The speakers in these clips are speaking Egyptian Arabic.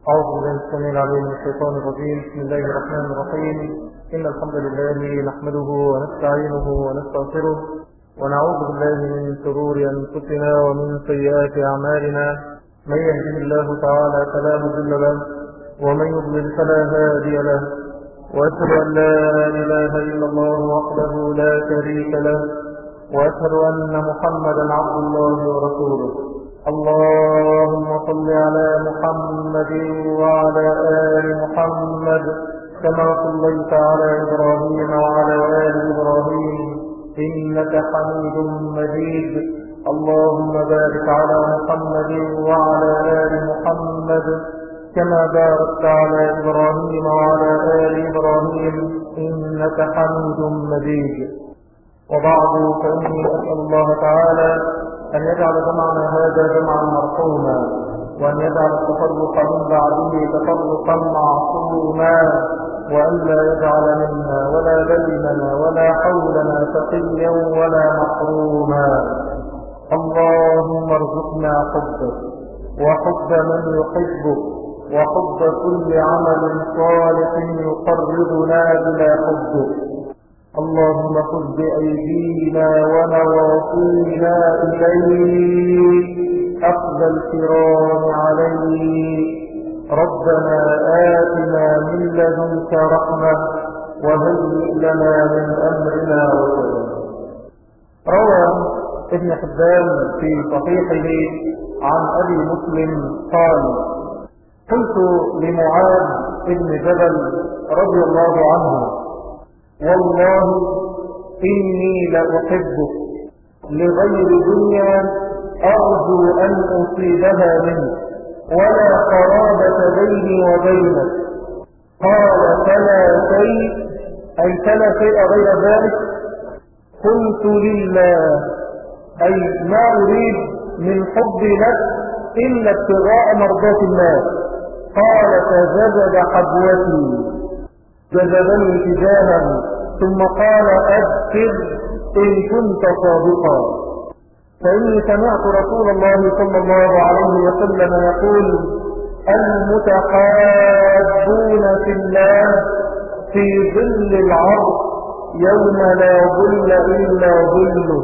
أعوذ بالله السميع العليم من الشيطان الرجيم بسم الله الرحمن الرحيم إن الحمد لله نحمده ونستعينه ونستغفره ونعوذ بالله من شرور أنفسنا ومن سيئات أعمالنا من يهده الله تعالى فلا مضل له ومن يضلل فلا هادي له وأشهد أن لا إله إلا الله وحده لا شريك له وأشهد أن محمدا عبد الله ورسوله اللهم صل على محمد وعلى آل محمد كما صليت على إبراهيم وعلى آل إبراهيم إنك حميد مجيد اللهم بارك على محمد وعلى آل محمد كما باركت على إبراهيم وعلى آل إبراهيم إنك حميد مجيد وبعد فإني أسأل الله تعالى أن يجعل جمعنا هذا جمعا مرحوما وأن يجعل التفرق من بعده تفرقا معصوما وأن لا يجعل منا ولا بيننا ولا حولنا شقيا ولا محروما اللهم ارزقنا حبك وحب من يحبك وحب كل عمل صالح يقربنا إلى حبك اللهم خذ بأيدينا ونواصينا إليك أخذ الكرام عليك ربنا آتنا من لدنك رحمة وهيئ لنا من أمرنا رشدا روى ابن حبان في صحيحه عن أبي مسلم قال قلت لمعاذ بن جبل رضي الله عنه والله إني لأحبك لغير دنيا أرجو أن أصيبها منك ولا قرابة بيني وبينك قال فلا شيء أي فلا شيء غير ذلك قلت لله أي ما أريد من حبي لك إلا ابتغاء مرضات الله قال فزجد حبوتي جذبني تجاها ثم قال أذكر إن كنت صادقا فإني سمعت رسول الله صلى الله عليه وسلم يقول المتحابون في الله في ظل العرض يوم لا ظل إلا ظله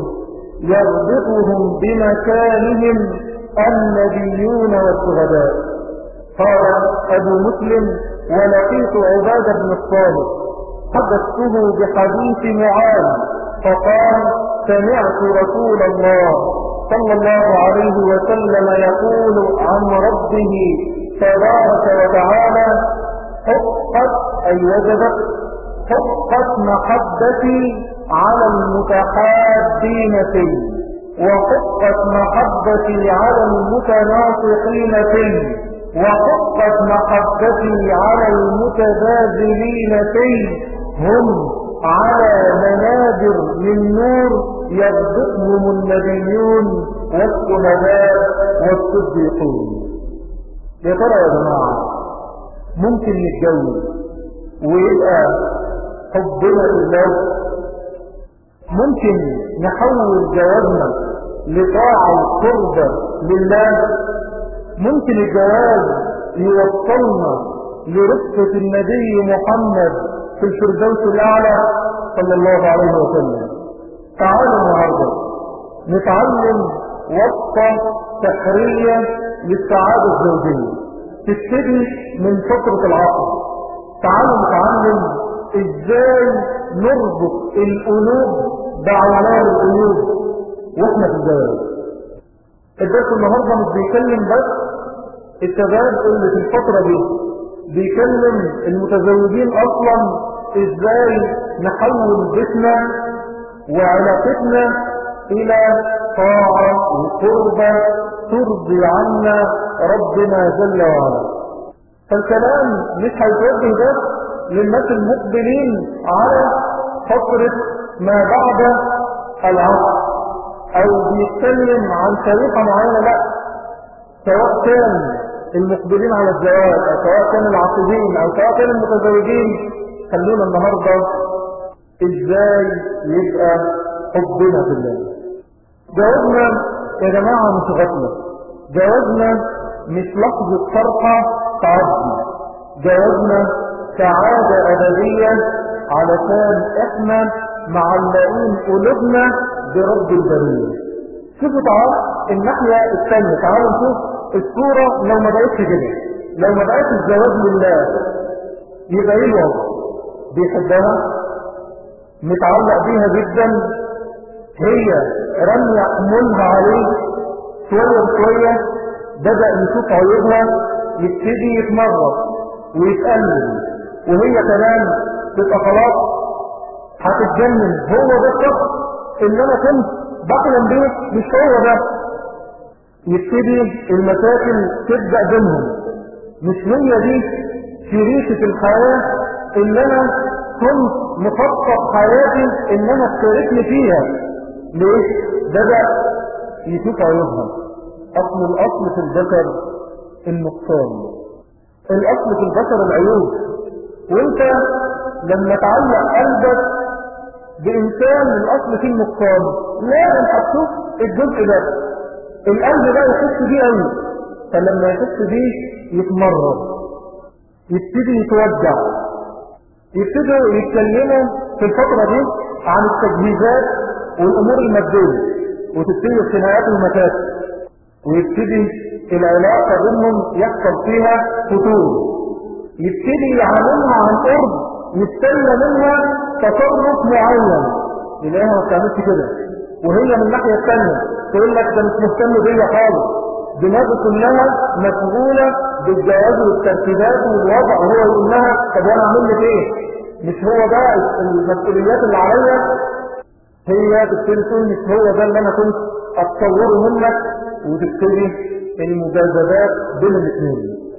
يربطهم بمكانهم النبيون والشهداء قال أبو مسلم ولقيت عبادة بن الصالح حدثته بحديث معاذ فقال سمعت رسول الله صلى الله عليه وسلم يقول عن ربه تبارك وتعالى حقت أي وجبت حقت محبتي على المتحابين فيه وحقت محبتي على المتناصحين فيه وحقت محبتي على المتبادلين فيه هم على منابر من نور يرزقهم النبيون والشهداء والصديقون يا ترى يا جماعة ممكن نتجوز ويبقى حبنا لله ممكن نحول جوازنا لطاعة القربة لله ممكن الجواز يوصلنا لرفقة النبي محمد في الفردوس الأعلى صلى الله عليه وسلم تعالوا النهاردة نتعلم وصفة سحرية للسعادة الزوجية تبتدي من فترة العصر تعالوا نتعلم ازاي نربط القلوب بعوالم القلوب واحنا في الجواز الدرس النهاردة مش بيكلم بس الشباب اللي في الفترة دي بيكلم المتزوجين اصلا ازاي نحول بيتنا وعلاقتنا الى طاعة وقربة ترضي عنا ربنا جل وعلا فالكلام مش هيتوجه بس للناس المقبلين على فترة ما بعد العصر او بيتكلم عن شريحة معينة لا سواء كان المقبلين على الزواج او سواء كان العاقبين او سواء كان المتزوجين خلونا النهاردة ازاي يبقى حبنا في الله جوازنا يا جماعة مش غفلة جوازنا مش لحظة فرحة تعدي جوازنا سعادة أبدية علشان احنا معلقين قلوبنا برب البرية شوفوا تعال الناحية الثانية تعالوا نشوف الصورة لو ما بقتش كده لو ما بقتش الزواج لله يبقى ايه الوضع بيحبها متعلق بيها جدا هي رمي حمولها عليه شوية بشوية بدأ يشوف عيوبها يبتدي يتمرض ويتألم وهي كمان تبقى خلاص هتتجنن هو ده الشخص اللي انا كنت بحلم بيه مش هو ده يبتدي المشاكل تبدأ بينهم مش هي دي شريكة الحياة اللي انا كنت مخطط حياتي ان انا اشتركني فيها ليه؟ بدأ يشوف عيوبها اصل الاصل في الذكر النقصان الاصل في البشر العيوب وانت لما تعلق قلبك بانسان الاصل فيه النقصان لازم هتشوف الجزء ده القلب ده يحس بيه قوي فلما يحس بيه يتمرر يبتدي يتوجع يبتدوا يتكلموا في الفترة دي عن التجهيزات والامور المادية وتبتدي الخناقات والمشاكل ويبتدي العلاقة بينهم يحصل فيها فتور يبتدي يعاملها عن قرب يستنى منها تصرف معين يلاقيها ما بتعملش كده وهي من الناحية الثانية تقول لك ده مش مهتم بيا خالص دماغه كلها مشغولة بالجواز والترتيبات والوضع وهو يقول لها طب وانا اعمل لك ايه؟ مش هو ده المسؤوليات اللي عليا هي تبتدي تقول مش هو ده اللي انا كنت اتصوره منك وتبتدي المجاذبات بين الاثنين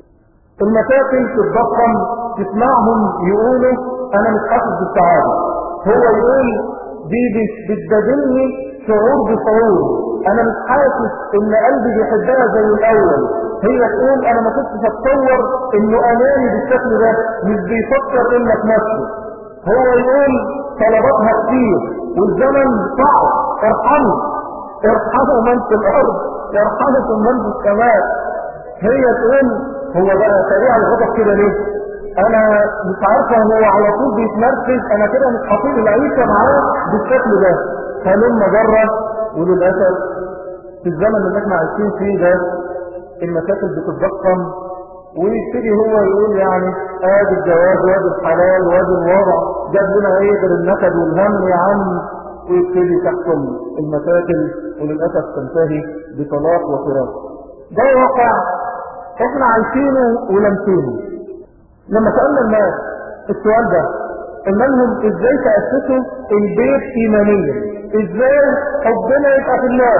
المشاكل تتضخم تسمعهم يقولوا انا مش حاسس بالسعاده هو يقول دي بتبادلني شعور بشعور انا مش حاسس ان قلبي بيحبها زي الاول هي تقول انا ما كنتش اتصور انه اناني بالشكل ده مش بيفكر الا في نفسه هو يقول طلباتها كتير والزمن صعب ارحموا ارحموا من في الارض يرحمكم من في السماء هي تقول هو بقى سريع الغضب كده ليه انا مش عارفه هو على طول بيتمركز انا كده مش هطيق العيشه معاه بالشكل ده هلم جره وللاسف في الزمن اللي احنا عايشين فيه ده المشاكل بتتضخم ويبتدي هو يقول يعني ادي الجواز وادي الحلال وادي الوضع جاب لنا ايه غير النكد والهم يا عم ويبتدي تحصل المشاكل وللاسف تنتهي بطلاق وفراق ده واقع احنا عايشينه ولمسينه لما سألنا الناس السؤال ده قلنا لهم ازاي تأسسوا البيت ايمانيا ازاي حبنا يبقى في الله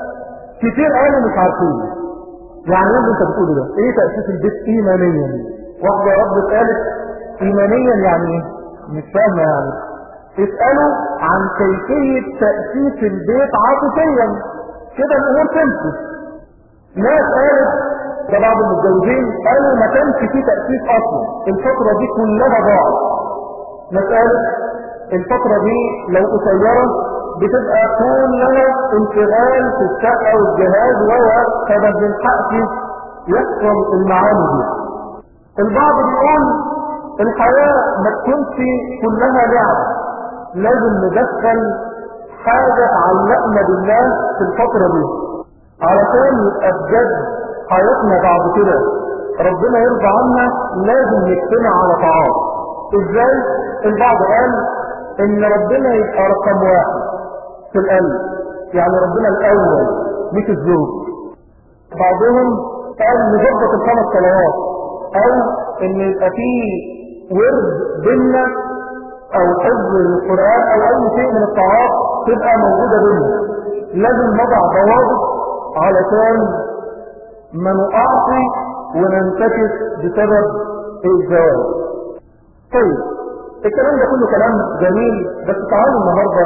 كتير قالوا مش عارفين يعني ايه اللي انت بتقوله ده ايه تأسيس البيت ايمانيا واحدة رب قالت ايمانيا يعني ايه مش فاهمة يعني اسألوا عن كيفية تأسيس البيت عاطفيا كده الامور تمشي ناس قالت ده بعض المتجوزين قالوا ما كانش فيه تأسيس اصلا الفترة دي كلها ضاعت مسألة الفترة دي لو قصيرة بتبقى كلها انشغال في الشقة والجهاز وهو فما بنلحقش يحصل المعاني دي البعض بيقول الحياة ما تكونش كلها لعب لازم ندخل حاجة تعلقنا بالله في الفترة دي علشان يبقى بجد حياتنا بعد كده ربنا يرضى عنا لازم نجتمع على طاعات ازاي البعض قال ان ربنا يبقى رقم واحد في القلب يعني ربنا الاول مش الزوج بعضهم قال نظبط الخمس صلوات او ان يبقى فيه ورد بينا او حفظ القرآن او اي شيء من الطاعات تبقى موجودة بينا لازم نضع ضوابط علشان ما نقعش وننتكس بسبب الزواج طيب الكلام ده كله كلام جميل بس تعالوا النهاردة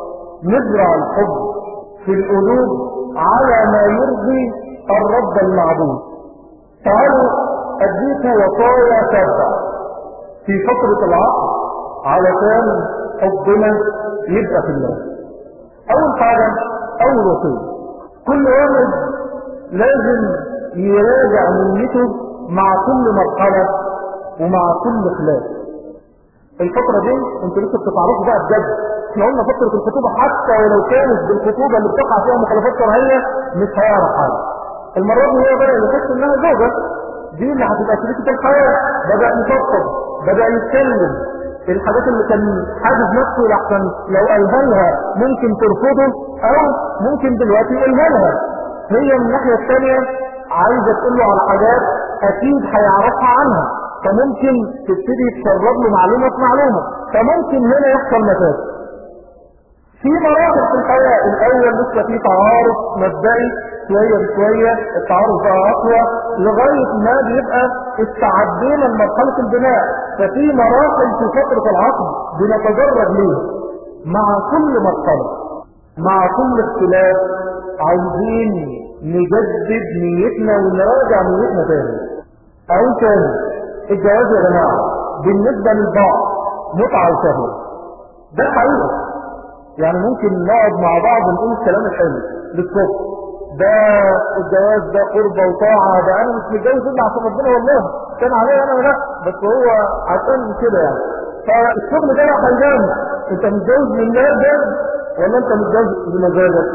نزرع الحب في القلوب على ما يرضي الرب المعبود تعالوا اديكوا وصايا سبع في فترة العقل علشان حبنا يبقى في الله اول حاجة اول وصية كل واحد لازم يراجع نيته مع كل مرحلة ومع كل خلاف الفترة دي انتوا لسه بتتعرفوا بقى بجد احنا قلنا فترة الخطوبة حتى ولو كانت بالخطوبة اللي بتقع فيها مخالفات شرعية مش هيعرف حاجة المرة دي هي بدأ يحس انها زوجة دي اللي هتبقى شريكة الحياة بدأ يفكر بدأ يتكلم الحاجات اللي كان حاجز نفسه لحسن لو قالها لها ممكن ترفضه او ممكن دلوقتي يقولها لها هي من الناحية الثانية عايزة تقول له على حاجات اكيد هيعرفها عنها فممكن تبتدي تسرب له معلومة في معلومة فممكن هنا يحصل مشاكل في مراحل في الحياة الاول لسه في تعارف مبدئي شوية بشوية التعارف بقى اقوى لغاية ما بيبقى استعدينا لمرحلة البناء ففي مراحل في فترة العقد بنتدرج ليها مع كل مرحلة مع كل اختلاف عايزين نجدد نيتنا ونراجع نيتنا تاني او تاني الجواز يا جماعة بالنسبة للبعض متعة وشهوة ده حقيقة يعني ممكن نقعد مع بعض نقول الكلام الحلو للصبح ده الجواز ده قربة وطاعة ده انا مش متجوز الا عشان ربنا والله كان عليا انا لا بس هو عشان كده يعني فالشغل ده لا هيجان انت متجوز لله ده ولا انت متجوز بمزاجك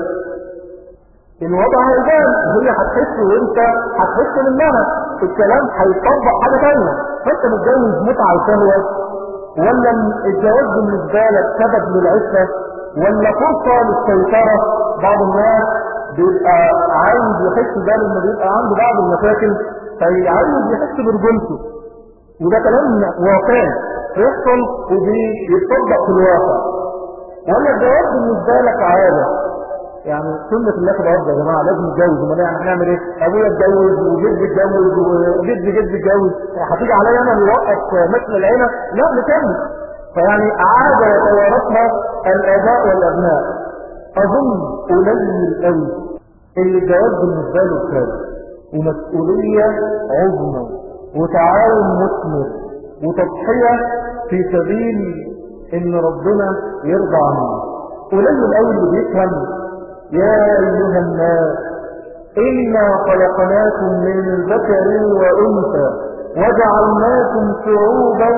الوضع هيبان هي هتحس وانت هتحس منها الكلام هيطبق حاجة تانية فانت متجوز متعة وشهوة ولا الجواز بالنسبة لك سبب للعفة ولا فرصة للسيطرة بعض الناس بيبقى عايز يحس ده لما بيبقى عنده بعض المشاكل فعايز يحس برجولته وده كلام واقعي يحصل وبيتطبق في الواقع ولا الجواز بالنسبة لك عادة يعني سنة الله في الأرض يا جماعة لازم نتجوز امال يعني هنعمل ايه؟ ابويا اتجوز وجدي اتجوز وجد جد اتجوز هتيجي عليا انا نوقف مثل العيلة؟ لا نكمل فيعني عادة يتوارثها الآباء والأبناء أظن قليل قوي اللي الجواز بالنسبة له كان ومسؤولية عظمى وتعاون مثمر وتضحية في سبيل ان ربنا يرضى عنه قليل قوي اللي بيفهم يا أيها الناس إنا خلقناكم من ذكر وأنثى وجعلناكم شعوبا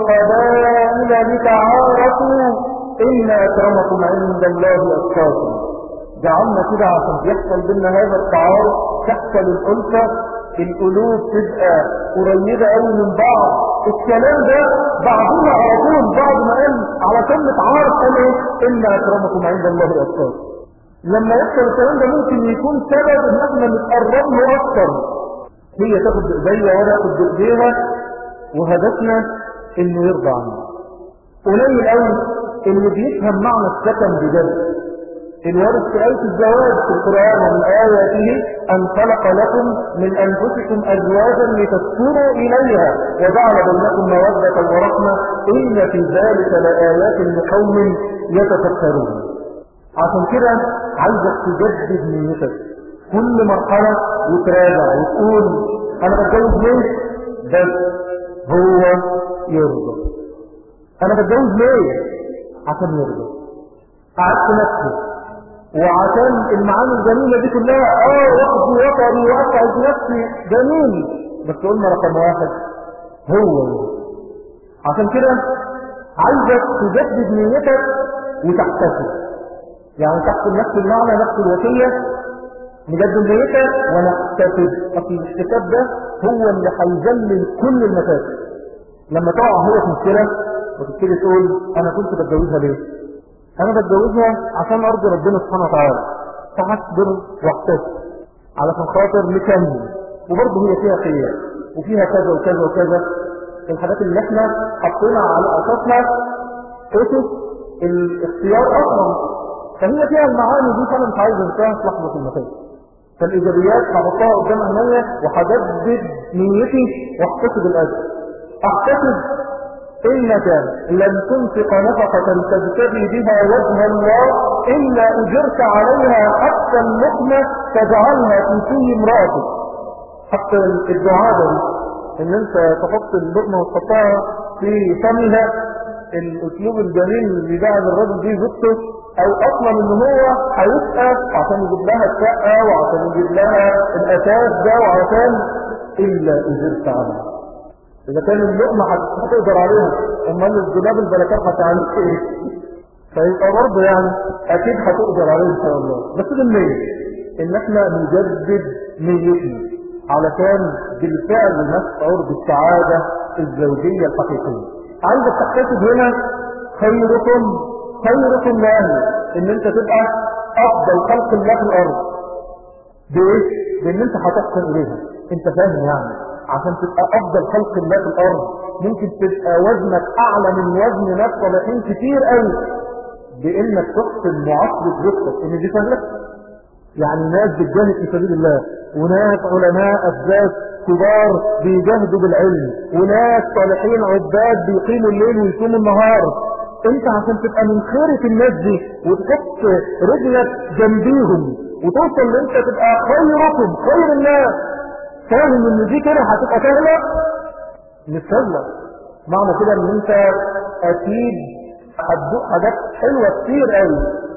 وقبائل لتعارفوا إن أكرمكم عند الله أتقاكم جعلنا كده عشان يحصل بينا هذا التعارف تحصل الألفة القلوب تبقى قريبة قوي من بعض الكلام ده بعضنا على طول بعض ما قال على كلمة عارف قال ايه إن أكرمكم عند الله أتقاكم لما يحصل الكلام ده ممكن يكون سبب ان احنا نتقرب له اكتر هي تاخد بايديا وانا اخد بايديها وهدفنا انه يرضى عنه قليل قوي اللي بيفهم معنى السكن بجد الوارد في آية الزواج في القرآن ومن آياته أن خلق لكم من أنفسكم أزواجا لتسكنوا إليها وجعل بينكم مودة ورحمة إن في ذلك لآيات لقوم يتفكرون عشان كده عايزك تجدد نيتك كل مرحلة وتراجع وتقول انا بتجوز ليه بس هو يرضى انا بتجوز ليه عشان يرضى قعدت نفسي وعشان المعاني الجميلة دي كلها اه وقفي وقعي وقعي نفسي جميل بس قلنا رقم واحد هو يرضى عشان كده عايزك تجدد نيتك وتحتفل يعني تحت نفس المعنى نفس الوصية نجدد نيتك ونحتفظ اصل الاحتفاظ ده هو اللي هيذلل كل المشاكل لما تقع هو في مشكلة وتبتدي تقول انا كنت بتجوزها ليه انا بتجوزها عشان ارضي ربنا سبحانه وتعالى فهصبر واحتفظ علشان خاطر نكمل وبرضه هي فيها خير وفيها كذا وكذا وكذا الحاجات اللي احنا حطينا على اساسها اسس الاختيار اصلا فهي فيها المعاني دي فانا مش عايز انساها في لحظه المكان فالايجابيات هحطها قدام عينيا وهجدد نيتي واحتسب الاجر احتسب انك لن تنفق نفقة تبتغي بها وجه الله الا اجرت عليها حتى اللقمة تجعلها في في امرأتك حتى الدعاء ده ان انت تحط اللقمة وتحطها في فمها الاسلوب الجميل اللي بيدعم الراجل دي زوجته او اصلا ان هو هيسأل عشان يجيب لها الشقة وعشان يجيب لها الاساس ده وعشان إلا أجرت عنها إذا كان اللقمة هتقدر عليها أمال الجلاب البلكات هتعمل إيه فيبقى برضه يعني أكيد هتقدر عليه إن شاء الله بس بالنية إن إحنا نجدد نيتنا علشان بالفعل نشعر بالسعادة الزوجية الحقيقية عايزك تحتسب هنا خيركم خيركم لأهله إن أنت تبقى أفضل خلق الله في الأرض بإيه؟ بإن أنت هتحسن إليها أنت فاهم يعني عشان تبقى أفضل خلق الله في الأرض ممكن تبقى وزنك أعلى من وزن ناس صالحين كتير قوي بإنك تحسن معاصرة رزقك إن دي سهلة يعني ناس بتجاهد في سبيل الله وناس علماء أساس كبار بيجاهدوا بالعلم وناس صالحين عباد بيقيموا الليل ويصوموا النهار انت عشان تبقى من خيرة الناس دي وتحط رجلك جنبيهم وتوصل ان انت تبقى خيركم خير الناس فاهم ان دي كده هتبقى سهلة مش سهلة معنى كده ان انت اكيد هتدوق حاجات حلوة كتير قوي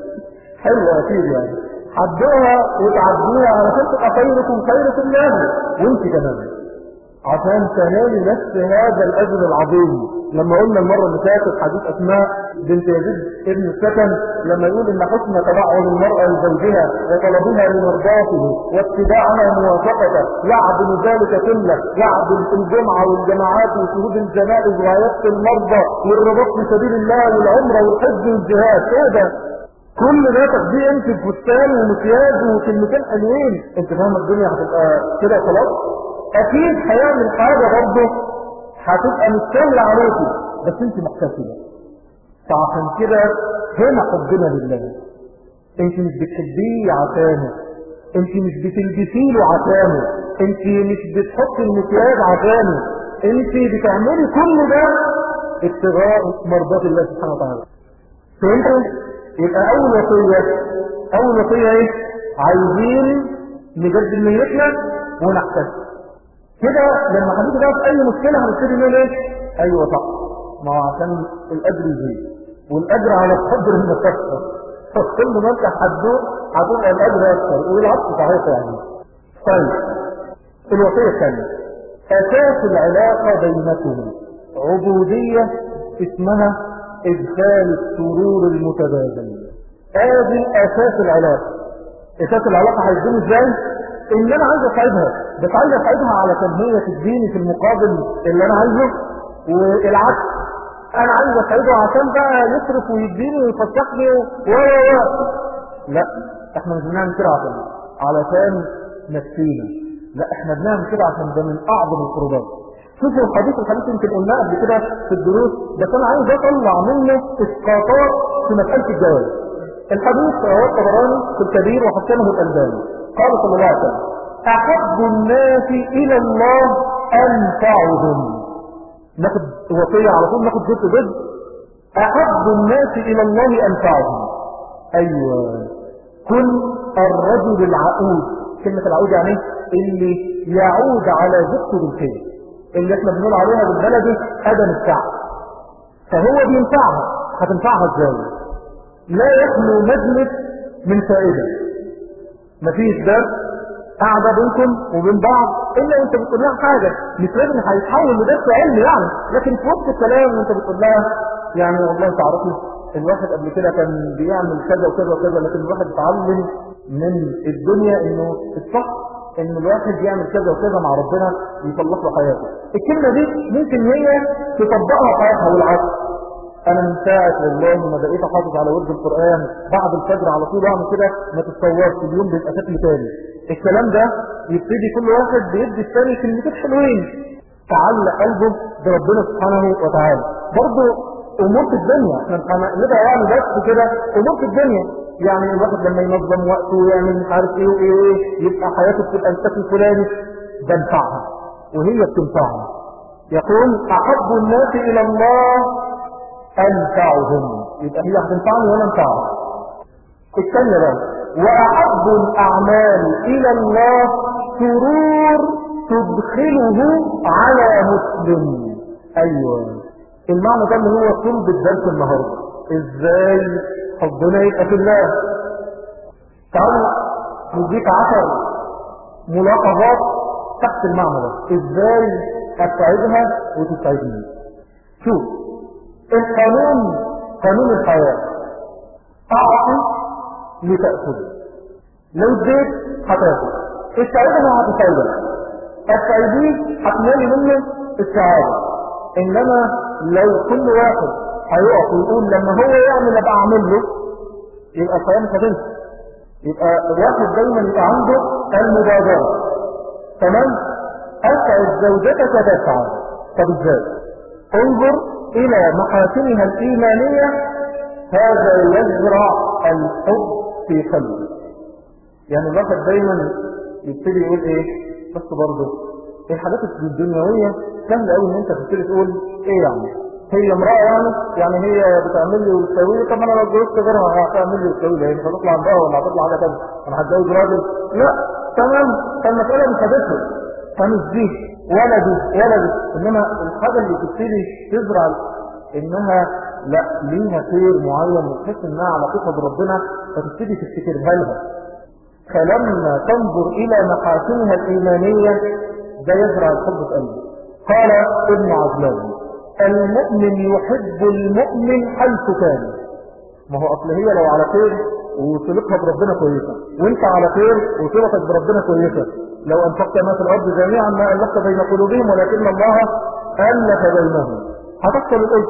حلوة اكيد يعني هتدوقها وتعديها علشان تبقى خيركم خيركم الناس وانت كمان عشان تنالي نفس هذا الاجر العظيم لما قلنا المرة اللي فاتت حديث اسماء بنت يزيد ابن السكن لما يقول ان حسن تبعه المرأة لزوجها وطلبها لمرضاته واتباعها موافقته يعدل ذلك كله يعدل الجمعة والجماعات وشهود الجنائز وعيادة المرضى والرباط في سبيل الله والعمرة والحج والجهاد ايه ده كل ده تقضيه انت بفستان ومكياج وكلمتين حلوين انت فاهم الدنيا هتبقى كده خلاص اكيد هيعمل حاجة برضه هتبقى مستملة عليكي بس انت محتسبة فعشان كده هنا حبنا لله انت مش بتحبيه عشانه انت مش بتلبسي له عشانه انت مش بتحطي المكياج عشانه انت بتعملي كل ده ابتغاء مرضات الله سبحانه وتعالى فهمتوا؟ يبقى اول وصية اول وصية ايه عايزين نجدد نيتنا ونحتسب كده لما هنيجي بقى في اي مشكلة هنبتدي نقول ايه ايوه صح ما هو عشان الاجر يزيد والاجر على قدر المكسر فكل ما انت هتدوق هتبقى الاجر اكثر والعكس صحيح يعني طيب الوصية الثانية اساس العلاقة بينكم عبودية اسمها ادخال السرور المتبادل ادي اساس العلاقة اساس العلاقة هيكون ازاي ان انا عايز اساعدها بس عايز اساعدها علشان هي تديني في المقابل اللي انا عايزه والعكس انا عايز اساعده عشان بقى يصرف ويديني ويفسحني و و لا احنا مش بنعمل كده عشان علشان نفسينا لا احنا بنعمل كده عشان ده من اعظم القربات شوفوا الحديث الحديث يمكن قلناه قبل كده في الدروس بس انا عايز اطلع منه اسقاطات في مساله الجواز الحديث رواه الطبراني في الكبير وحسنه الالباني قال صلى الله عليه وسلم احب الناس الى الله انفعهم ناخد وصيه على طول ناخد جزء جزء احب الناس الى الله انفعهم ايوه كن الرجل العقود كلمه العقود يعني اللي يعود على زوجته بالخير اللي احنا بنقول عليها بالبلدي ادم السعد فهو بينفعها هتنفعها ازاي لا يخلو مجلس من فائده مفيش درس قاعده بينكم وبين بعض الا انت بتقول لها حاجه مش لازم هيتحول لدرس علمي يعني لكن في وسط الكلام وانت بتقول لها يعني والله تعرفي الواحد قبل كده كان بيعمل كذا وكذا وكذا لكن الواحد اتعلم من الدنيا انه الصح ان الواحد يعمل كذا وكذا مع ربنا يصلح له حياته الكلمه دي ممكن هي تطبقها في حياتها والعكس انا من ساعه والله ما بقيت احافظ على ورد القران بعد الفجر على طول اعمل كده ما تتصورش اليوم بيبقى شكل تاني الكلام ده يبتدي كل واحد بيدي الثاني كلمتين حلوين تعلق قلبه بربنا سبحانه وتعالى برضه امور في الدنيا احنا هنقلبها يعني بس كده امور في الدنيا يعني الواحد لما ينظم وقته ويعمل مش عارف ايه وايه وايه يبقى حياته بتبقى الشكل الفلاني بنفعها وهي بتنفعها يقول احب الناس الى الله انفعهم يبقى هي هتنفعني وانا انفعها الثانيه بقى واحب الاعمال الى الله سرور تدخله على مسلم ايوه المعنى ده اللي هو طلب الدرس النهارده ازاي حبنا يبقى في الله تعالوا نديك عشر ملاحظات تحت المعنى ده ازاي اساعدها وتساعدني شوف القانون قانون الحياة اعطي لتأخذ لو اديت هتاخد السعيدة هتساعدك السعيدين هتنالي منه السعادة انما لو كل واحد هيقف ويقول لما هو يعمل ابقى اعمل له يبقى الحياة مش هتنفع يبقى الواحد دايما يبقى عنده المبادرة تمام اسعد زوجتك تسعد طب ازاي انظر الى محاسنها الايمانية هذا يزرع الحب في قلبه يعني الواحد دايما يبتدي يقول ايه بس برضه الحاجات الدنيوية سهل قوي ان انت تبتدي تقول ايه يعني هي امرأة يعني يعني هي بتعمل لي وتسوي لي طب انا لو اتجوزت غيرها هتعمل لي وتسوي لي مش هتطلع عندها ولا هتطلع حاجة تانية انا هتجوز راجل لا تمام فالمسألة مش هتفرق فمش دي ولا دي ولا دي انما الحاجة اللي تبتدي تزرع انها لا ليها خير معين وتحس انها علاقتها بربنا فتبتدي تفتكرها لها فلما تنظر الى محاسنها الايمانية ده يزرع الحب في قلبه قال ابن عجلان المؤمن يحب المؤمن حيث كان ما هو اصل هي لو على خير وصلتها بربنا كويسة وانت على خير وصلتك بربنا كويسة لو انفقت ما في الارض جميعا ما الفت بين قلوبهم ولكن الله الف بينهم هتحصل الالف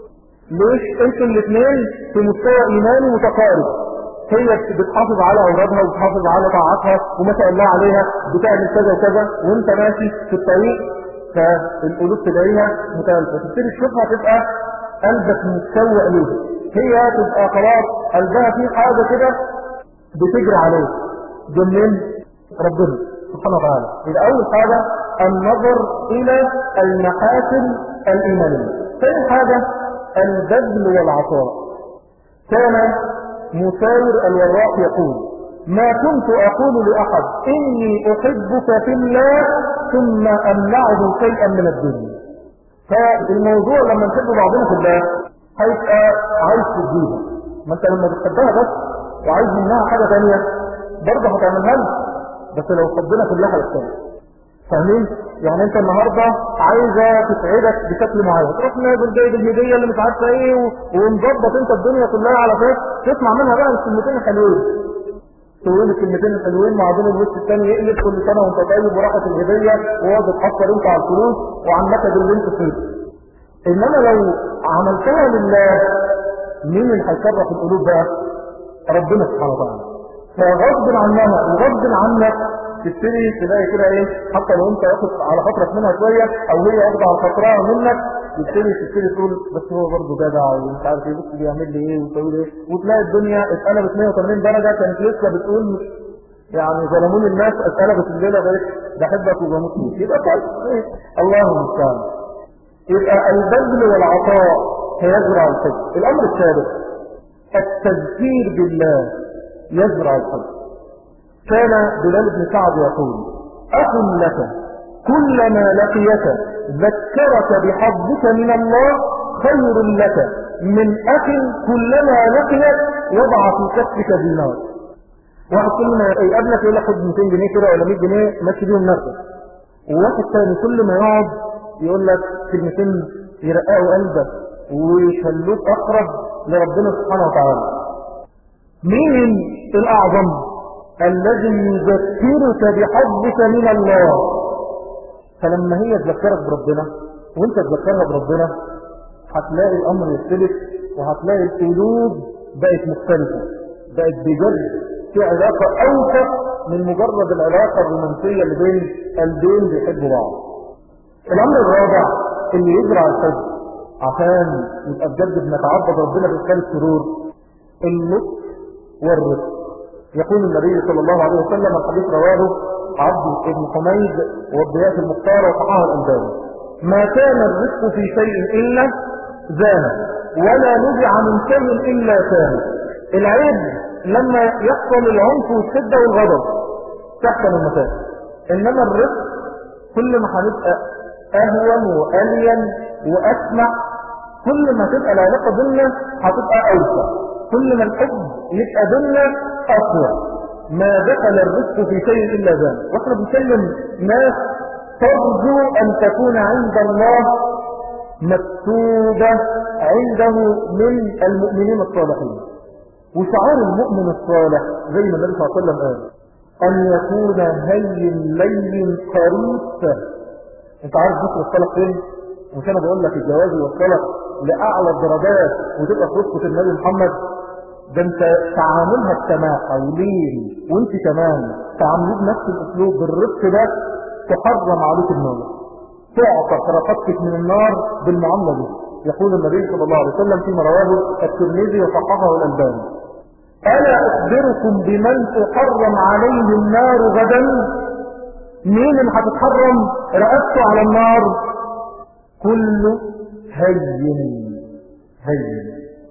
ليش انتوا الاثنين في مستوى ايماني متقارب هي بتحافظ على اولادها وبتحافظ على طاعتها وما شاء الله عليها بتعمل كذا وكذا وانت ماشي في الطريق فالقلوب تلاقيها متالفه تبتدي تشوفها تبقى قلبك متشوق ليها هي تبقى خلاص قلبها فيه حاجه كده بتجري عليه جنين ربنا سبحانه وتعالى يبقى اول حاجه النظر الى المحاسن الايمانيه ثاني حاجه البذل والعطاء كان مساور الوراق يقول ما كنت أقول لأحد إني أحبك في الله ثم أمنعه شيئا من الدنيا فالموضوع لما نحب بعضنا في الله هيبقى عايز تديها ما انت لما بتحبها بس وعايز منها حاجة تانية برضه هتعملها له بس لو حبنا في الله هيختلف فاهمين؟ يعني انت النهاردة عايزة تسعدك بشكل معين تروح نازل جايب الهدية اللي مش عارفة ايه ومظبط انت الدنيا كلها على فيه تسمع منها بقى الكلمتين الحلوين تقول الكلمتين الحلوين مع دون الوش الثاني يقلب كل سنة وانت طيب وراحت الهدية وهو بتحصل انت على الفلوس وعنك باللي انت فيه انما لو عملتها لله مين اللي هيشرف القلوب بقى؟ ربنا سبحانه وتعالى فغصب عننا وغصب عنك تبتدي تلاقي كده ايه حتى لو انت واخد على خاطرك منها شويه او هي واخده على خاطرها منك تبتدي تبتدي تقول بس هو برضه جدع ومش عارف ايه بص بيعمل لي ايه ويسوي لي ايه وتلاقي الدنيا اتقلبت 180 درجه كانت لسه بتقول يعني ظلموني الناس اتقلبت الليله بقت بحبك وبموت فيك يبقى كويس ايه الله المستعان يبقى البذل والعطاء هيزرع الحب الامر الثالث التذكير بالله يزرع الحب كان بلال بن سعد يقول أخ لك كلما لقيك ذكرك بحظك من الله خير لك من أخ كلما لقيك وضع في كفك دينار واحد كل ما يقابلك يقول لك خد 200 جنيه كده ولا 100 جنيه ماشي بيهم نفسك وواحد ثاني كل ما يقعد يقول لك كلمتين يرققوا قلبك ويخلوك أقرب لربنا سبحانه وتعالى مين الأعظم الذي يذكرك بحظك من الله فلما هي تذكرك بربنا وانت تذكرها بربنا هتلاقي الامر يختلف وهتلاقي القلوب بقت مختلفة بقت بجد في علاقة اوثق من مجرد العلاقة الرومانسية اللي بين قلبين بيحبوا بعض الامر الرابع اللي يزرع الحب عشان يبقى بجد بنتعبد ربنا بإسكان السرور اللطف والرزق يقول النبي صلى الله عليه وسلم الحديث رواه عبد بن حميد والضياء المختار وصححه الألباني ما كان الرزق في شيء إلا زان ولا نزع من شيء إلا كان العيب لما يحصل العنف والشدة والغضب تحصل المسائل إنما الرزق كل ما هنبقى أهون وألين وأسمع كل ما تبقى العلاقة بينا هتبقى أوسع كل ما الحب يبقى بينا أقوى ما دخل الرزق في شيء إلا ذلك واحنا بنكلم ناس ترجو أن تكون عند الله مكتوبة عنده من المؤمنين الصالحين وشعار المؤمن الصالح زي ما النبي صلى الله عليه وسلم قال أن يكون هين لين قريب سهل انت عارف ذكر الصلاة فين مش انا بقول لك الجواز والصلاة لأعلى الدرجات وتبقى في وسط النبي محمد ده انت تعاملها بسماحة ولين وانت كمان تعامليه بنفس الاسلوب بالرفق ده تحرم عليك النار تعطى رقبتك من النار بالمعاملة دي يقول النبي صلى الله عليه وسلم فيما رواه الترمذي وصححه الألباني ألا أخبركم بمن تحرم عليه النار غدا مين اللي هتتحرم رقبته على النار كل هين هين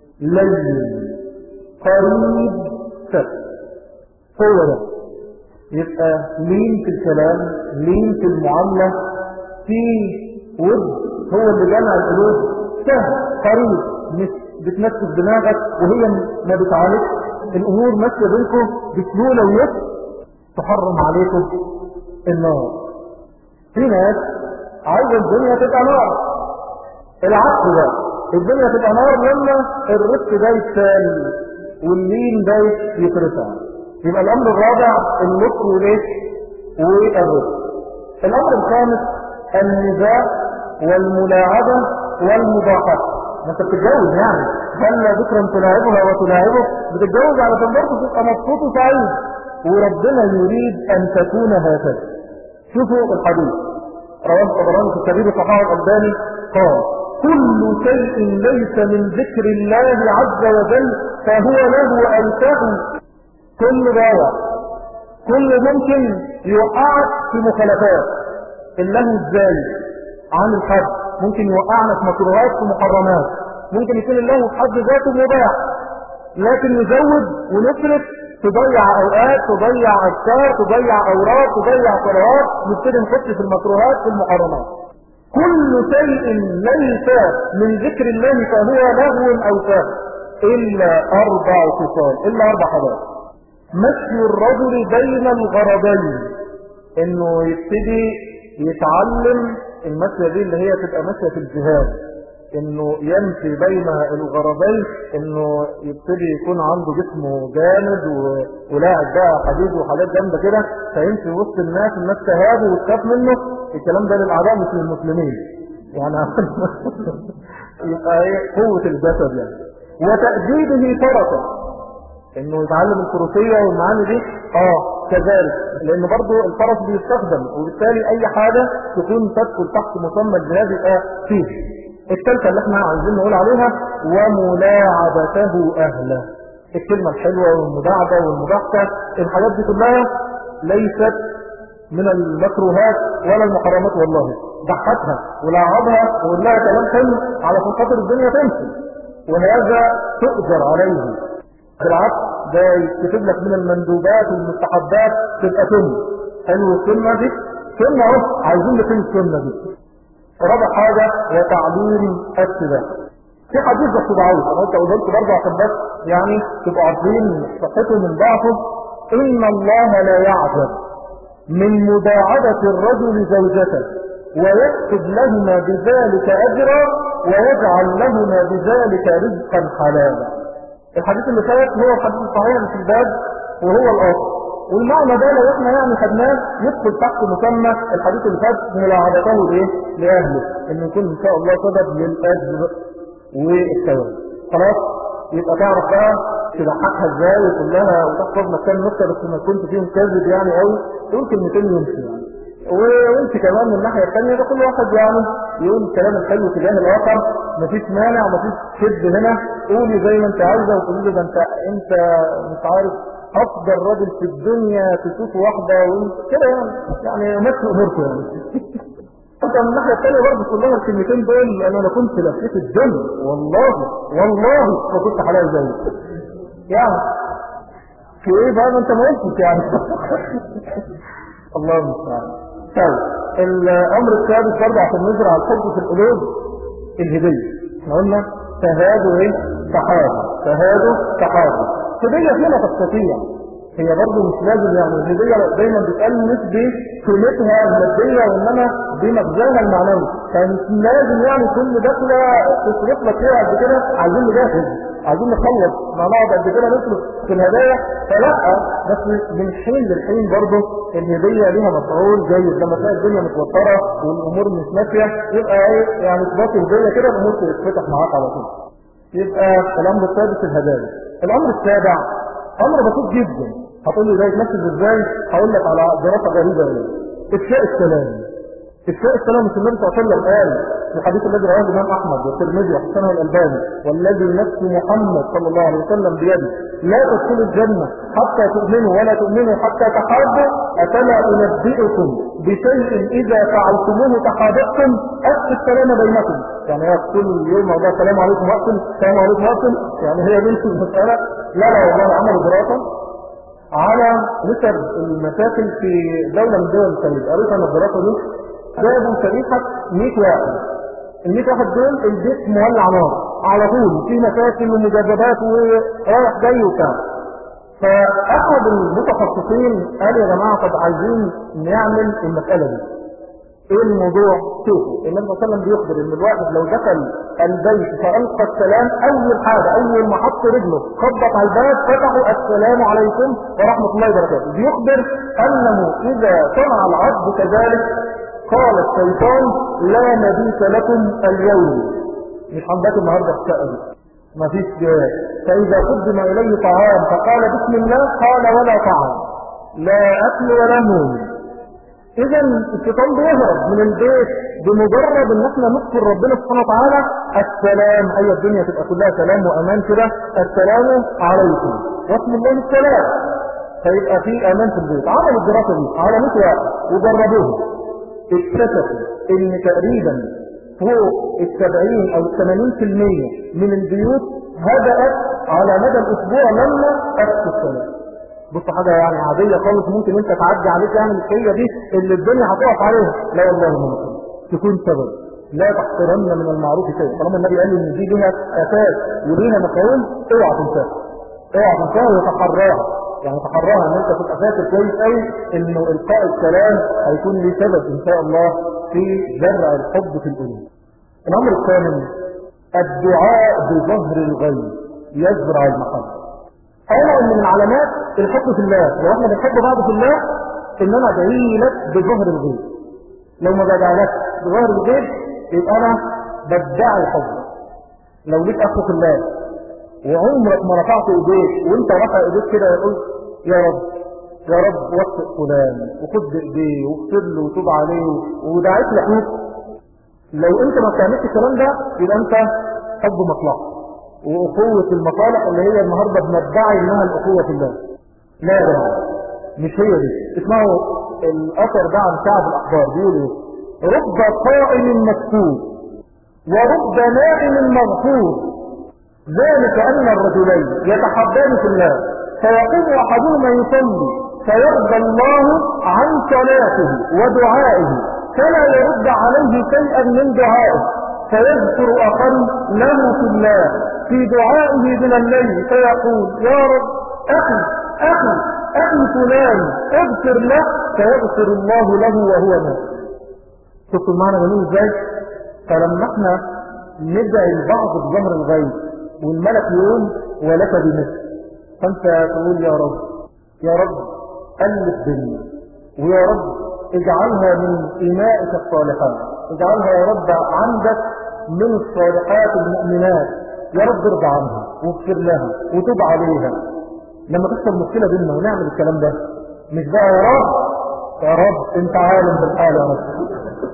لين قريب سهل هو ده يبقى لين في الكلام لين في المعاملة في ود هو اللي جمع القلوب سهل قريب مش بتنفذ دماغك وهي ما بتعالجش الامور ماشيه بينكم بسهوله ويسر تحرم عليكم النار في ناس عايزه الدنيا تبقى نار العكس ده الدنيا تبقى نار لما الرزق ده يتسال واللين ده يترفع يبقى الامر الرابع اللطف والايه والرزق الامر الخامس النزاع والملاعبه والمضاحكه ما انت بتتجوز يعني هل ذكرا تلاعبها وتلاعبه بتتجوز على برضه تبقى مبسوط وسعيد وربنا يريد ان تكون هكذا شوفوا الحديث رواه الطبراني في الكبير صحاح الالباني قال كل شيء ليس من ذكر الله عز وجل فهو له أنته كل ضايع كل ممكن يوقعك في مخالفات اللهو ازاي عن الحد ممكن يوقعنا في مكروهات في محرمات ممكن يكون اللهو في حد ذاته مباح لكن نزود ونصرف تضيع اوقات تضيع اذكار تضيع اوراق تضيع صلوات نبتدي نخش في المكروهات في المحرمات كل شيء ليس من ذكر الله فهو لهو او سهو الا اربع خصال الا اربع حاجات مشي الرجل بين الغرضين انه يبتدي يتعلم المشية دي اللي هي تبقى ماشية في الجهاد انه يمشي بين الغرضين انه يبتدي يكون عنده جسمه جامد و... ولاعب بقى حديد وحاجات جامدة كده فيمشي وسط الناس الناس تهابه وتخاف منه الكلام ده للاعداء مش للمسلمين يعني يبقى ايه قوة الجسد يعني وتأديبه فرسه انه يتعلم الفروسية والمعاني دي اه كذلك لان برضو الفرس بيستخدم وبالتالي اي حاجة تكون تدخل تحت مسمى الجهاد يبقى فيه الثالثة اللي احنا عايزين نقول عليها وملاعبته اهله الكلمة الحلوة والمداعبة والمضحكة الحاجات دي كلها ليست من المكروهات ولا المحرمات والله ضحكها ولعبها وقول لها كلام حلو على خاطر الدنيا تمشي وهذا تؤجر عليه بالعكس ده يكتب لك من المندوبات والمستحبات تبقى سنة حلو السنة دي سنة اهو عايزين نكون السنة دي رابع حاجة وتعليم السباحة في حديث بس ضعيف انا قلت قلت برضه عشان بس يعني تبقوا عارفين صحته من ضعفه ان الله لا يعجب من مداعبة الرجل زوجته ويكتب لهما بذلك اجرا ويجعل لهما بذلك رزقا حلالا الحديث اللي فات هو الحديث الصحيح اللي في الباب وهو الاصل والمعنى ده لو احنا يعني خدناه يدخل تحت مسمى الحديث اللي فات ملاعبته لايه؟ لاهله انه يكون ان شاء الله سبب للاجر والثواب خلاص يبقى تعرف بقى تضحكها ازاي وتقول لها وتحفظ مكان نكته بس ما يكونش فيهم كذب يعني قوي تقول كلمتين يمشي يعني وانت كمان من الناحيه الثانيه ده كل واحد يعني يقول الكلام الحلو تجاه الاخر مفيش مانع مفيش شد هنا قولي زي ما انت عايزه وتقولي له ده انت انت مش عارف افضل راجل في الدنيا تشوف واحده وانت كده يعني يعني مشي اموركم يعني انت من الناحيه الثانيه برضه تقول لها الكلمتين دول انا انا كنت لفيت الدنيا والله والله ما كنت حلال زيك يعني في ايه بقى ما انت ما قلتش يعني الله المستعان طيب الامر السادس برضه عشان نزرع الحب في القلوب الهديه احنا قلنا تهادوا ايه تحادوا تهادوا تحادوا هديه فيما تستطيع هي برضه مش لازم يعني الهدية دايما بتقال نسبة قيمتها المادية وإنما دي مخزنها المعنوي فمش لازم يعني كل دخلة تصرف لك فيها قد كده عايزين نجهز عايزين نخلص مع بعض قد كده نصرف في الهدايا فلا بس من حين للحين برضه الهدية ليها مفعول جيد لما تلاقي الدنيا متوترة والأمور مش ماشية يبقى ايه يعني تبقى هدية كده الأمور تتفتح معاك على طول يبقى الأمر السادس الهدايا الأمر السابع أمر بسيط جدا هتقول لي ده يتنفذ ازاي هقول لك على دراسة غريبة ايه افشاء السلام افشاء السلام مش النبي صلى الله عليه وسلم قال في الحديث الذي رواه الامام احمد والترمذي وحسنه الالباني والذي نفس محمد صلى الله عليه وسلم بيده لا تدخلوا الجنه حتى تؤمنوا ولا تؤمنوا حتى تحابوا افلا انبئكم بشيء اذا فعلتموه تحاببتم افشوا السلام بينكم يعني هي كل يوم والله السلام عليكم واقسم السلام عليكم واقسم يعني هي دي المساله لا لا والله عملوا دراسه على نسب المشاكل في دولة من دول الخليج قريت انا الدراسة دي جابوا شريحة 100 واحد ال 100 واحد دول البيت مولع نار على طول في مشاكل ومجددات ورايح جاي وبتاع فأحد المتخصصين قال يا جماعة طب عايزين نعمل المسألة دي ايه الموضوع شوفوا النبي صلى الله عليه وسلم بيخبر ان الواحد لو دخل البيت فالقى السلام اول حاجه اول ما حط رجله خبط على الباب فتحوا السلام عليكم ورحمه الله وبركاته بيخبر انه اذا صنع العبد كذلك قال الشيطان لا مبيت لكم اليوم مش هنبات النهارده في الشقه ما فيش جهاز فاذا قدم اليه طعام فقال بسم الله قال ولا طعام لا اكل ولا نوم اذا الشيطان بيهرب من البيت بمجرد ان احنا نذكر ربنا سبحانه وتعالى السلام ايوه الدنيا تبقى كلها سلام وامان كده السلام عليكم واسم الله السلام فيبقى في امان في البيت عملوا الدراسه دي على 100 واحد وجربوها اكتشفوا ان تقريبا فوق ال 70 او ال 80% من البيوت هدأت على مدى الاسبوع لما افشوا السلام بص حاجة يعني عادية خالص ممكن انت تعدي عليك يعني مش هي دي اللي الدنيا هتقف عليها لا والله ممكن تكون سبب لا تحقرن من المعروف شيء طالما النبي قال ان دي ليها اساس وليها مفعول اوعى تنساها اوعى تنساها وتحراها يعني تحراها ان انت تبقى فاكر كويس قوي انه القاء الكلام هيكون ليه سبب ان شاء الله في زرع الحب في القلوب الامر الثامن الدعاء بظهر الغيب يزرع المحبه قالوا ان من علامات الحب في الله لو احنا بنحب بعض في الله ان انا ادعي لك بظهر الغيب لو ما بدعلكش بظهر الغيب يبقى انا بدعي الحب لو ليك اخ في الله وعمرك ما رفعت ايديك وانت رافع ايديك كده يقول يا رب يا رب وفق فلان وخد بايديه واغفر له وتوب عليه ودعيت له لو انت ما بتعملش الكلام ده يبقى انت حب مصلحه وأخوة المصالح اللي هي النهاردة بندعي انها الأخوة في الله لا يا مش هي دي اسمعوا الأثر ده عن كعب الأحبار بيقولوا رب قائم مكتوب ورب نائم مغفور ذلك أن الرجلين يتحدان في الله فيقوم أحدهما يصلي فيرضى الله عن صلاته ودعائه فلا يرد عليه شيئا من دعائه فيذكر أخر له في الله في دعائه من الليل فيقول يا رب أخي أخي أخي فلان اغفر له فيغفر الله له وهو مات شفتوا المعنى جميل ازاي فلما احنا ندعي البعض بظهر الغيب والملك يقول ولك بمثل فانت تقول يا رب يا رب ألف بني ويا رب اجعلها من إمائك الصالحات اجعلها يا رب عندك من الصالحات المؤمنات يا رب ارضى عنها واغفر لها وتوب عليها لما تحصل مشكلة بيننا ونعمل الكلام ده مش بقى يا رب يا رب انت عالم بالحال يا رب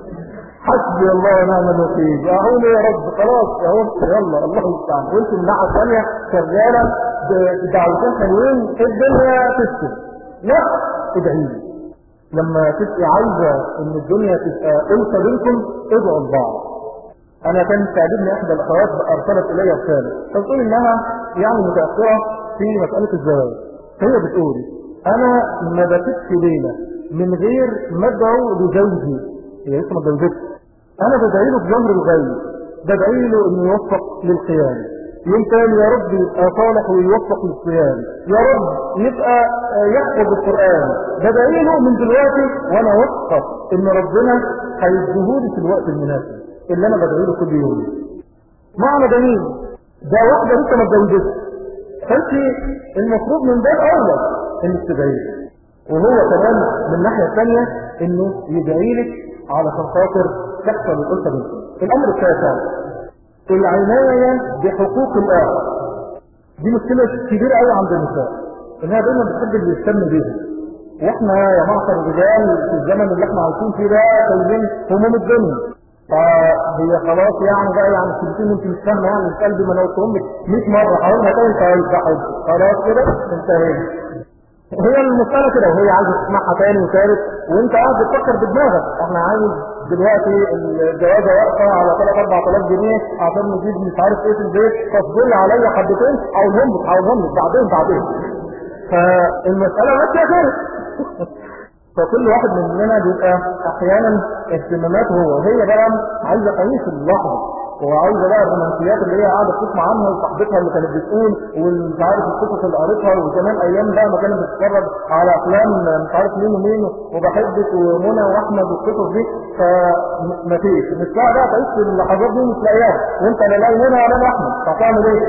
حسبي الله ونعم الوكيل اقول يا رب خلاص يا رب يلا الله المستعان وانت الناحيه الثانيه شغاله بدعوتين حلوين الدنيا تسكت لا ادعي لي لما تبقي عايزه ان الدنيا تبقى انسى بينكم ادعوا لبعض انا كان تعجبني احدى الاخوات ارسلت الي رساله فتقول انها يعني متاثره في مساله الزواج فهي بتقول انا ما بكتش ليله من غير ما ادعو لزوجي هي لسه ما اتجوزتش انا بدعي له بجمر الغيب بدعي له انه يوفق للقيام يوم تاني يا رب يبقى صالح ويوفق للصيام يا رب يبقى يحفظ القرآن بدعيله من دلوقتي وانا واثقه ان ربنا هيديهولي في الوقت المناسب اللي انا بدعيله كل يوم معنى جميل ده واحدة لسه ما اتجوزتش فانت المفروض من باب اولى انك تدعيه وهو كمان من الناحية الثانية انه يدعي لك علشان خاطر تحصل الأسرة منكم الامر التاسع العناية بحقوق الآخر دي مشكلة كبيرة قوي عند النساء انها دايما بتحب اللي يهتم بيها واحنا يا معشر الرجال في الزمن اللي احنا عايشين فيه ده سايبين هموم الدنيا فهي خلاص يعني بقى يعني كلمتين انت مش فاهمه يعني في قلبي ما انا قلتهم لك 100 مره هقولها تاني طيب خلاص كده انتهينا هي المسألة كده وهي عايزة تسمعها تاني وثالث وانت قاعد بتفكر بدماغك احنا عايز دلوقتي الجوازة واقفة على 3 4000 جنيه عشان نجيب مش عارف ايه في البيت تصبري عليا حبتين هقولهم لك هقولهم لك بعدين بعدين فالمسألة ماشية كده فكل واحد مننا بيبقى احيانا اهتماماته هو وهي بقى عايزة تعيش اللحظة وعايزة بقى الرومانسيات اللي هي قاعدة تسمع عنها وصاحبتها اللي كانت بتقول ومش عارف القصص اللي قريتها وكمان ايام بقى ما كانت بتتفرج على افلام مش عارف مين ومين وبحبك ومنى واحمد والقصص دي فما فيش مش لاقي بقى تعيش اللحظات دي مش لاقيها وانت لا لاقي منى ولا لاقي احمد هتعمل ايه؟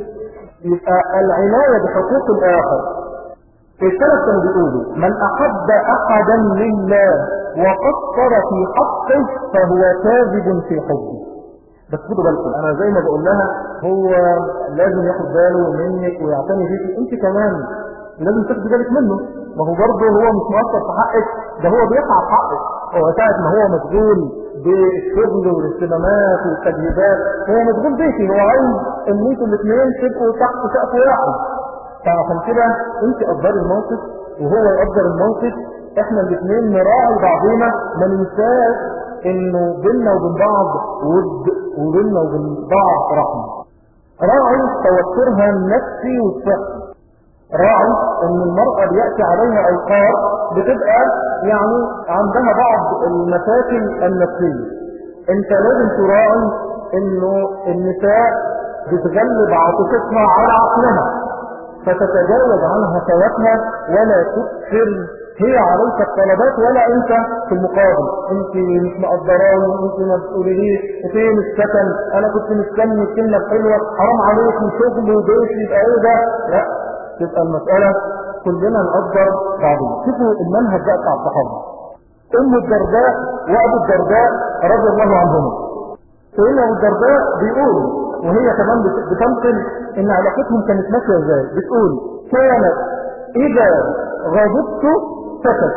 يبقى العناية بحقوق الاخر الثلاث كانوا بيقولوا من احب احدا لله وقصر في حقه فهو كاذب في حبه بس خدوا بالكم انا زي ما بقول لها هو لازم ياخد باله منك ويعتني بيكي انت كمان لازم تاخدي بالك منه ما هو برضه هو مش مقصر في حقك ده هو بيسعى في حقك هو ساعة ما هو مشغول بالشغل والاهتمامات والتجهيزات هو مشغول بيكي هو عايز ان انتوا الاثنين تبقوا تحت سقف واحد فعشان كده انت قدري الموقف وهو يقدر الموقف احنا الاثنين نراعي بعضينا ما ننساش انه بيننا وبين بعض ود وبيننا وبين بعض رحمه راعي توترها النفسي والصحي راعي ان المرأة بيأتي عليها اوقات بتبقى يعني عندها بعض المشاكل النفسية انت لازم تراعي انه النساء بتغلب عاطفتها على عقلها فتتجاوز عن هفواتها ولا تكثر هي عليك الطلبات ولا انت في المقابل انت مش مقدراني انت ما بتقوليليش فين السكن انا كنت مستني الكلمه الحلوه حرام عليك وشغل وبيت يبقى ايه ده لا تبقى المساله كلنا نقدر بعضنا شوفوا المنهج بقى بتاع الصحابه ام الدرداء وابو الدرداء رضي الله عنهما سيدنا ابو الدرداء بيقول وهي كمان بتنقل ان علاقتهم كانت ماشيه ازاي بتقول كانت اذا غضبت سكت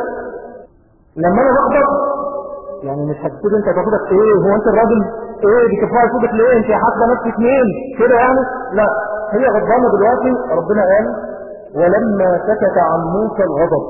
لما انا بغضب يعني مش هتبتدي انت تاخدك ايه هو انت الراجل ايه بترفعي صوتك ليه انت حاسه نفسك مين كده يعني لا هي غضبانه دلوقتي ربنا قال ولما سكت عن موسى الغضب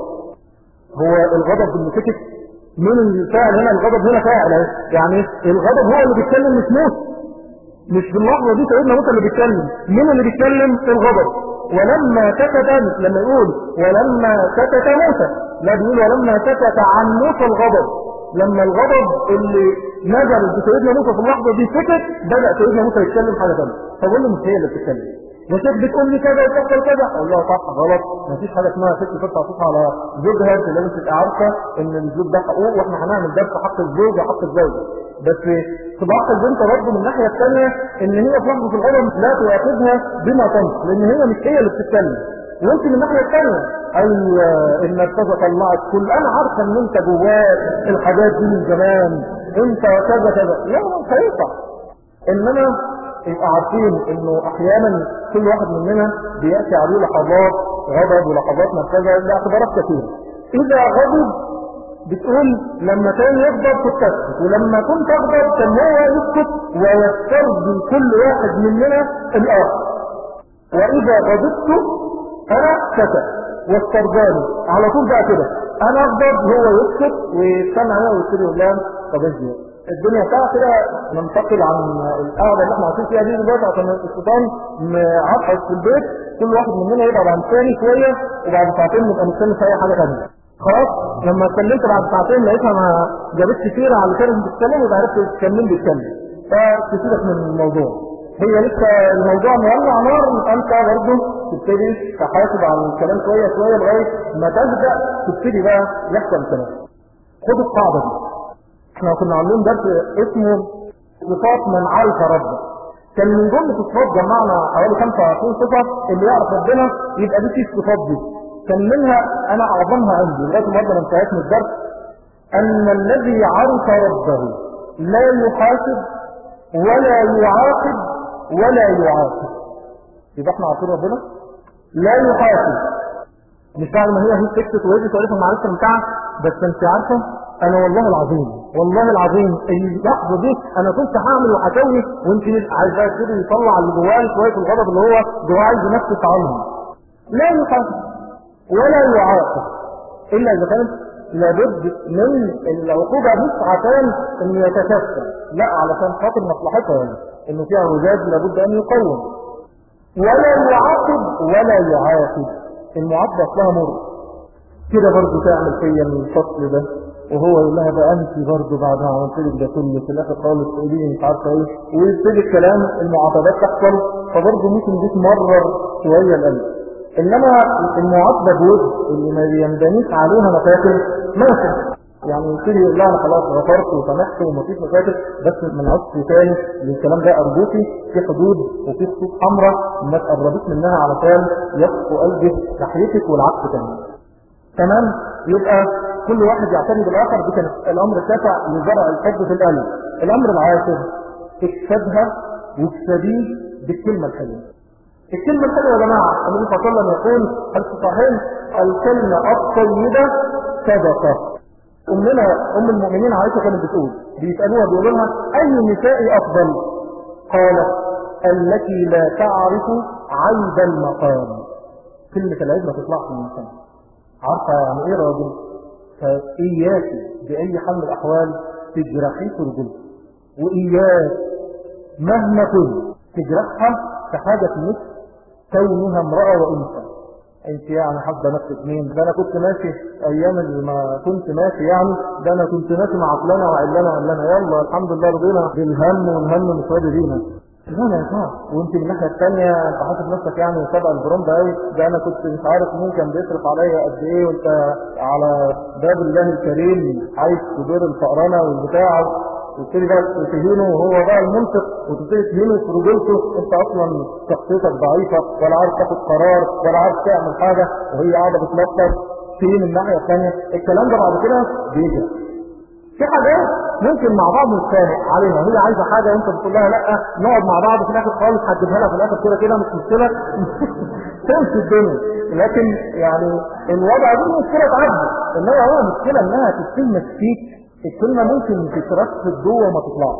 هو الغضب اللي سكت مين الفاعل هنا الغضب هنا فاعل اهي يعني الغضب هو اللي بيتكلم مش موسى مش باللحظه دي سيدنا موسى اللي بيتكلم مين اللي بيتكلم الغضب ولما سكت لما يقول ولما سكت موسى لا بيقول ولما سكت عن موسى الغضب لما الغضب اللي نزل بسيدنا موسى في اللحظه دي سكت بدا سيدنا موسى يتكلم حاجه ثانيه فبقول له مش هي اللي بتتكلم يا شيخ بتقول لي كذا وتفكر كذا اقول لها صح غلط مفيش حاجه اسمها ست ترفع صوتها على زوجها انت لازم تبقى عارفه ان الزوج ده حقوق واحنا هنعمل ده في حق الزوج وحق الزوجه بس في حق البنت برضه من الناحيه الثانيه ان هي في لحظه الغضب لا تؤاخذها بما تنص لان هي مش هي اللي بتتكلم وانت من الناحيه الثانيه ايوه ان اتفق طلعت كل انا عارفه ان انت جواك الحاجات دي من زمان انت كذا كذا لا مش هينفع انما يبقى عارفين انه احيانا كل واحد مننا بياتي عليه لحظات غضب ولحظات مركزه لاعتبارات كثيره اذا غضب بتقول لما كان يغضب كنت اسكت ولما كنت اغضب كان هو يسكت ويسترضي كل واحد مننا الاخر واذا غضبت انا سكت واسترضاني على طول بقى كده انا اغضب هو يسكت ويستنى عليا ويقول لي والله طب اجي الدنيا بتاعها كده ننتقل عن القعده اللي احنا عايشين فيها دي دلوقتي عشان الشيطان عطش في البيت كل واحد مننا يبعد عن الثاني شويه وبعد ساعتين نبقى نتكلم في اي حاجه ثانيه خلاص لما اتكلمت بعد ساعتين لقيتها ما جابتش سيره على اللي كانت بتتكلم يبقى عرفت تتكلم بيتكلم فكتيرك من الموضوع هي لسه الموضوع مولع نار انت برضه تبتدي تحاسب على الكلام شويه شويه لغايه ما تبدا تبتدي بقى يحصل الكلام خد القاعده دي احنا كنا عاملين درس اسمه صفات من عرف ربه كان من جمله الصفات جمعنا حوالي 25 صفه اللي يعرف ربنا يبقى دي فيه الصفات دي كان منها انا اعظمها عندي لغايه النهارده لما انتهيت من الدرس ان الذي عرف ربه لا يحاسب ولا يعاقب ولا يعاقب يبقى احنا عارفين ربنا لا يحاسب مش بعد ما هي هي سكتت وهي تعرفها المعرفه بتاعها بس انت عارفه انا والله العظيم والله العظيم اللحظه دي انا كنت هعمل وهسوي وانت عايزاه كده يطلع اللي جواه شويه الغضب اللي هو جواه عايز ينفس عنهم لا يحاسب ولا يعاقب الا اذا كانت لابد من العقوبه مش عشان انه يتكفى لا علشان خاطر مصلحتها يعني انه فيها رجاج لابد ان يقوم ولا يعاقب ولا يعاقب المعاقبه اصلها مر كده برضه تعمل فيا الفصل ده وهو يقول لها بقى انت برضه بعد ما عملت لك ده كله في الاخر خالص تقولي لي مش عارفه ايه ويبتدي الكلام المعاقبات تحصل فبرضه ممكن دي تمرر شويه القلب انما المعاقبه بوجه اللي ما بيندميش عليها مشاكل ماشي يعني يبتدي يقول لها انا خلاص غفرت وسامحت ومفيش مشاكل بس ما نعودش تاني للكلام ده ارجوكي في حدود وفي خطوط حمراء ما تقربيش منها علشان يصفو قلبك ناحيتك والعكس كمان تمام يبقى كل واحد يعتني بالاخر دي كان الامر التاسع لزرع الحب في القلب الامر العاشر اكسبها واكسبيه بالكلمه الحلوه الكلمة الحلوة يا جماعة النبي صلى الله عليه وسلم يقول الصحيحين الكلمة الطيبة صدقة أمنا أم المؤمنين عائشة كانت بتقول بيسألوها بيقولوا لها أي النساء أفضل قالت التي لا تعرف عيب المقام كلمة العيب ما تطلعش من الإنسان عارفة يعني إيه راجل فإياك بأي حال من الأحوال تجرحي في رجلك وإياك مهما كنت تجرحها في حاجة مثل كونها امرأة وإنسان انت يعني حابه نفسك مين ده انا كنت ماشي ايام ما كنت ماشي يعني ده انا كنت ماشي مع فلانه وعلانه وعلانه يلا الحمد لله رضينا بالهم والهم مش راضي بينا لا يا جماعه وانت من الناحيه الثانيه انت حاسس نفسك يعني سبق البروم ده ايه ده انا كنت مش عارف مين كان بيصرف عليا قد ايه وانت على باب الله الكريم عايز تدور الفقرانه والبتاع وتبتدي بقى تهينه وهو بقى المنطق وتبتدي تهينه في رجولته انت اصلا شخصيتك ضعيفه ولا عارف تاخد قرار ولا عارف تعمل حاجه وهي قاعده بتنطط تهين الناحيه الثانيه الكلام ده بعد كده بيجي في حاجات ممكن مع بعض نتفاهم عليها هي عايزه حاجه انت بتقول لها لا نقعد مع بعض في الاخر خالص هتجيبها لها في الاخر كده كده مش مشكله تمشي الدنيا لكن يعني الوضع دي مشكله تعدي انما هو مشكله انها تستلمس فيك الكلمة ممكن تترسب جوه وما تطلعش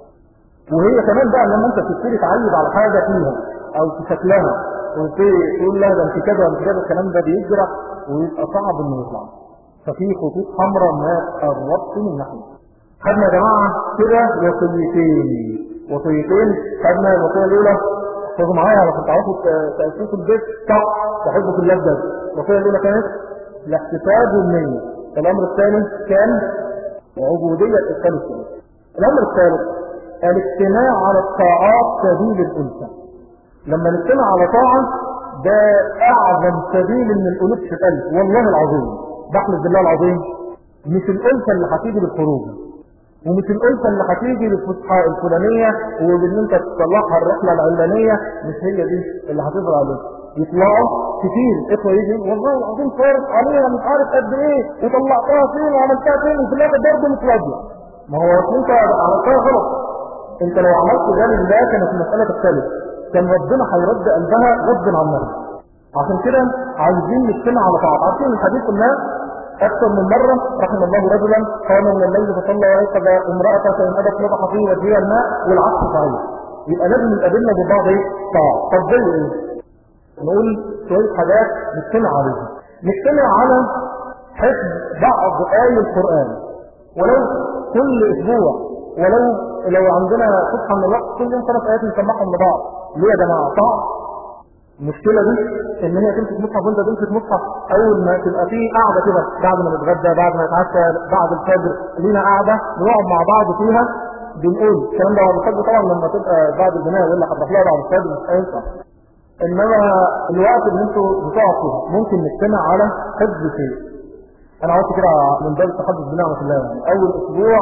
وهي كمان بقى لما انت تبتدي تعيب على حاجة فيها او تشكلها وتقول لها ده انت كذا وانت كذا الكلام ده بيجرح ويبقى صعب انه يطلع ففي خطوط حمراء ما قربت من ناحية خدنا يا جماعة كده وصيتين وصيتين خدنا الوصية الأولى خدوا معايا علشان تعرفوا تأسيس البيت صح تحبوا في الله بجد الوصية الأولى كانت الاحتساب والنية الأمر الثاني كان وعبودية الثالث الأمر الثالث الاجتماع على الطاعات سبيل الأنثى لما نجتمع على طاعة ده أعظم سبيل من الألوف في القلب والله العظيم بحلف بالله العظيم مش الأنثى اللي هتيجي بالخروج ومش الأنثى اللي هتيجي للفسحة الفلانية وبإن أنت تصلحها الرحلة العلانية مش هي دي اللي هتظهر عليك يطلعوا كتير اخوة يجي والله العظيم صارت عليها مش عارف قد ايه وطلعتها فين وعملتها فين وفي الاخر برضه مش راضيه ما هو انت عملتها غلط انت لو عملت ده لله كانت المسألة تختلف كان ربنا هيرد قلبها غصب عنها عشان كده عايزين نجتمع على بعض عارفين الحديث قلنا أكثر من مرة رحم الله رجلا قام من الليل فصلى ويقظ امرأة فإن أبت نضح فيه وجهها الماء والعكس صحيح يبقى لازم نقابلنا ببعض ايه؟ طاعة طب زي ايه؟ نقول شوية حاجات نجتمع عليها نجتمع على حفظ بعض آي القرآن ولو كل أسبوع ولو لو عندنا صفحة من الوقت كل يوم ثلاث آيات نسمعهم لبعض ليه يا جماعة صعب المشكلة دي ان هي تمسك مصحف وانت تمسك مصحف اول ما تبقى فيه قاعدة كده بعد ما نتغدى بعد ما نتعشى بعد الفجر لينا قاعدة نقعد مع بعض فيها بنقول الكلام ده بعد الفجر طبعا لما تبقى بعد البناء يقول لك هتروح لها بعد الفجر مش هينفع انما الوقت اللي انتوا بتقعوا فيه ممكن نجتمع على حفظ شيء انا عملت كده من باب التحدث بنعمه الله يعني اول اسبوع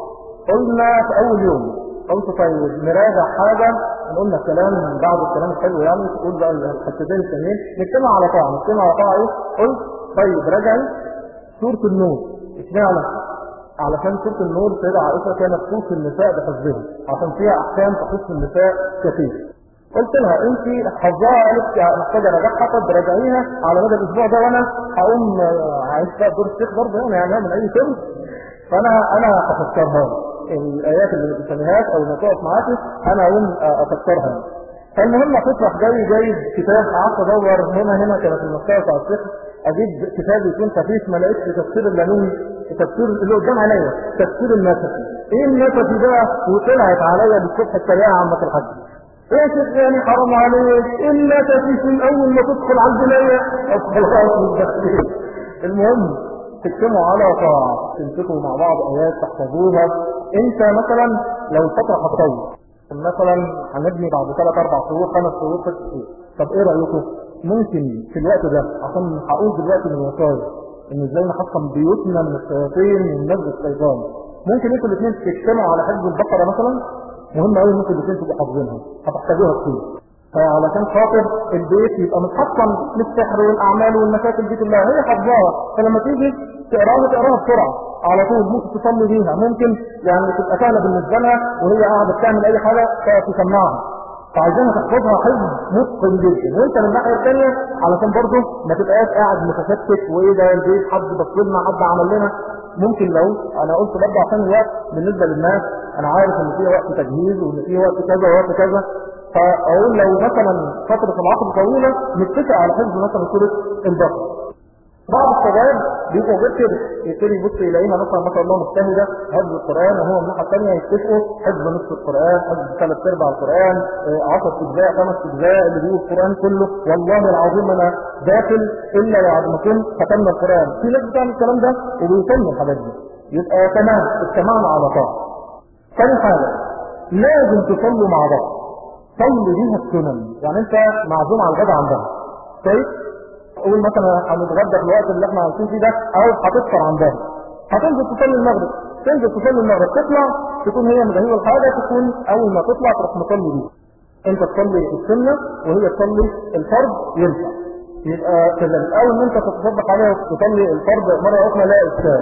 قلنا في اول يوم قلت طيب نراجع حاجه قلنا كلام بعد الكلام الحلو يعني تقول بقى الحتتين الثانيين نجتمع على طاعه نجتمع على طاعه ايه قلت طيب راجعي سوره النور اشمعنى علشان سوره النور سيدة عائشه كانت تخص النساء بحفظها عشان فيها احكام تخص النساء كثير قلت لها انت حافظاها قالت محتاجه اراجعها طب راجعيها على مدى الاسبوع ده وانا هقوم عايز بقى دور الشيخ برضه يعني يعني من اي شغل فانا انا هفسرها الايات اللي ما بتسميهاش او اللي تقف معاكي انا اقوم افسرها فالمهم هتطرح جاي جايب كتاب قعدت ادور هنا هنا كانت المكتبه بتاع الشيخ اجيب كتاب يكون خفيف ما لقيتش تفسير اللانوني تفسير اللي قدام عينيا تفسير النسفي ايه النسفي بقى وطلعت عليا بالصبح السريعه عمك الحاج ايه يا شيخ يعني حرام عليك ايه النسفي في اول ما تدخل على البنايه خلاص المهم تجتمعوا على طاعة تمسكوا مع بعض آيات تحفظوها انت مثلا لو الفترة هتطول مثلا هنبني بعد ثلاث اربع شهور خمس شهور ست شهور طب ايه رأيكم ممكن في الوقت ده عشان هقول دلوقتي من الوصايا ان ازاي نحصن بيوتنا من الشياطين ومن نزل الشيطان ممكن انتوا الاثنين تجتمعوا على حفظ البقرة مثلا مهم قوي انكم الاثنين تبقوا حافظينها هتحتاجوها كتير فعلشان خاطر البيت يبقى متحصن للسحر والاعمال والمشاكل دي كلها هي حافظاها فلما تيجي تقراها تقراها بسرعه على طول ممكن تصلي بيها ممكن يعني تبقى سهله بالنسبه لها وهي قاعده بتعمل اي حاجه تسمعها فعايزينها تحفظها حفظ متقن جدا وانت من الناحيه الثانيه علشان برضه ما تبقاش قاعد متشتت وايه ده البيت حد بص لنا حد عمل لنا ممكن لو انا قلت برضه عشان الوقت بالنسبه للناس انا عارف ان في وقت تجهيز وان في وقت كذا ووقت كذا فاقول لو مثلا فتره العصر طويله نتفق على حفظ مثلا سوره البقره بعض الشباب بيبقوا غير كده يبتدي يبص يلاقيها مثلا ما شاء الله مجتهده حفظ القران وهو من الناحيه الثانيه يتفقوا حفظ نصف القران حفظ ثلاث ارباع القران 10 اجزاء خمس اجزاء اللي بيقول القران كله والله العظيم انا داخل الا بعد ما كنت ختمنا القران في ناس بتعمل الكلام ده وبيتم الحاجات دي يبقى تمام اجتمعنا على طاعه ثاني حاجه لازم تصلوا مع بعض صلي بيها السنن يعني انت معزوم على الغدا عندها كويس قول مثلا هنتغدى في الوقت اللي احنا عايشين فيه ده او هتفطر عندها هتنزل تصلي المغرب تنزل تصلي المغرب تطلع تكون هي مجهزه الحاجه تكون اول ما تطلع تروح مصلي بيها انت تصلي السنه وهي تصلي الفرض ينفع يبقى كذلك او ان انت تتصدق عليها وتصلي الفرض مره اخرى لا اشكال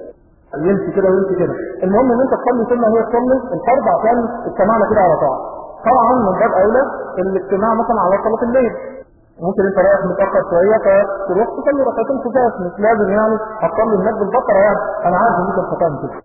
يمشي كده ويمشي كده المهم ان انت تصلي سنه وهي تصلي الفرض عشان اجتمعنا كده على طاعه طبعا من باب اولى الاجتماع مثلا على صلاه الليل ممكن انت رايح متاخر شويه فتروح تصلي ركعتين خفاف مش لازم يعني هتصلي هناك بالبقره يعني انا عارف ان انت الختام كده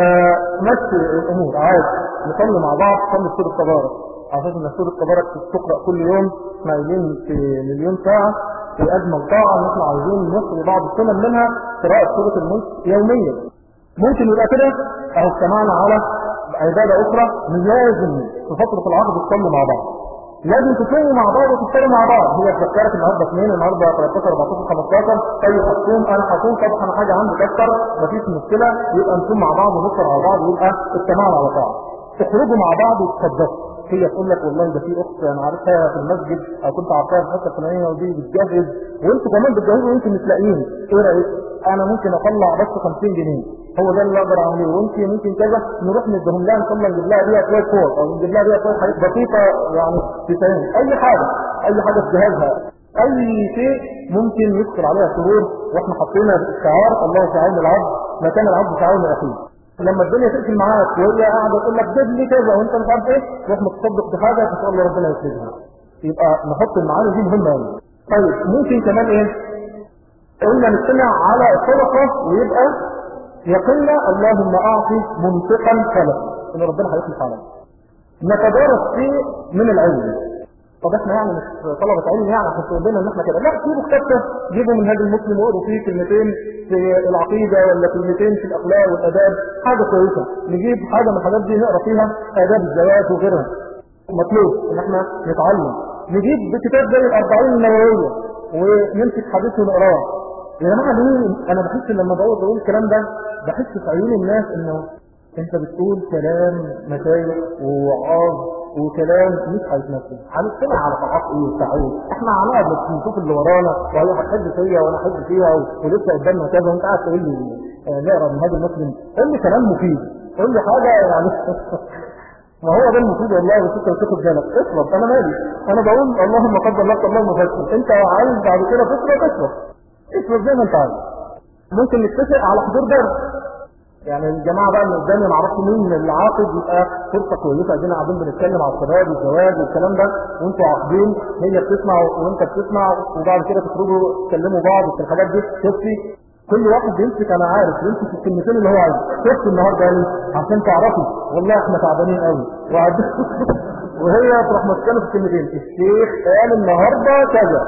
فمشي الامور عادي نصلي مع بعض تصلي سوره تبارك على اساس ان سوره تبارك تقرا كل يوم احنا عايزين في مليون ساعه في اجمل طاعه ان احنا عايزين نصلي بعض السنن منها قراءه سوره الملك يوميا ممكن يبقى كده اهو اجتمعنا على عباده اخرى لازم في فتره العقد تصلوا مع بعض لازم تصوموا مع بعض وتفطروا مع بعض هي تذكرت النهارده اثنين النهارده 13 14 15 طيب هتصوم انا هصوم طب انا حاجه عندي تكتر مفيش مشكله يبقى نصوم مع بعض ونفطر مع بعض ويبقى اجتماعنا على بعض تخرجوا مع بعض وتصدقوا هي تقول لك والله ده في اخت انا عارفها في المسجد او كنت عارفاها في الحته الفلانيه ودي بتجهز وانتوا كمان بتجهزوا وانتوا مش لاقيين ايه رايك انا ممكن اطلع بس 50 جنيه هو ده اللي اقدر اعمله وانت ممكن كذا نروح نديهم لها ان شاء الله نجيب لها بيها شويه صور او نجيب لها بيها شويه حاجات بسيطه يعني تساهم اي حاجه اي حاجه في جهازها اي شيء ممكن يدخل عليها سرور واحنا حطينا الشعار الله في عون العبد ما كان العبد في عون اخيه لما الدنيا تقفل معاك وهي قاعده تقول لك جيب لي كذا وانت مش عارف ايه تروح متصدق بحاجه ان شاء الله ربنا يسعدها يبقى نحط المعاني دي مهمه قوي طيب ممكن كمان ايه قلنا نجتمع على الصدقه ويبقى يقلنا اللهم اعطي منطقا خلق ان ربنا هيخلص علينا نتدارس فيه من العلم طب احنا يعني مش طلبة علم يعني عشان تقول لنا ان احنا كده لا سيبوا كتابته جيبوا من هذا المسلم وقروا فيه كلمتين في العقيده ولا كلمتين في الاخلاق والاداب حاجه كويسه نجيب حاجه من الحاجات دي نقرا فيها اداب الزواج وغيرها مطلوب ان احنا نتعلم نجيب كتاب زي الاربعين النوويه ونمسك حديث ونقراه يا جماعه ليه انا بحس لما بقول بقول الكلام ده بحس في عيون الناس انه انت بتقول كلام مشايخ ووعاظ وكلام مش هيتنفذ هنستمع على طاعات ايه وتعود احنا هنقعد نشوف اللي ورانا وهي هتحب فيا وانا احب فيها ولسه قدامنا كذا وانت قاعد تقول لي آه، نقرا من هذا المسلم قول لي كلام مفيد قول لي حاجه يعني ما هو ده المفيد والله بس انت بتاخد بالك اشرب انا مالي انا بقول اللهم قدر لك الله مفسر انت عايز بعد كده تشرب اشرب اشرب زي ما انت عايز ممكن نتفق على حضور درس يعني الجماعة بقى اللي قدامي ما اعرفش مين اللي عاقد يبقى فرصة كويسة ادينا قاعدين بنتكلم على الشباب والزواج والكلام ده وانتوا عاقدين هي بتسمع وانت بتسمع وبعد كده تخرجوا تكلموا بعض في الحاجات دي شفتي كل واحد بيمسك انا عارف يمسك الكلمتين اللي هو عايزه شفت النهارده يعني عشان تعرفوا والله احنا تعبانين قوي وعد وهي تروح ماسكانه في الكلمتين الشيخ قال النهارده كذا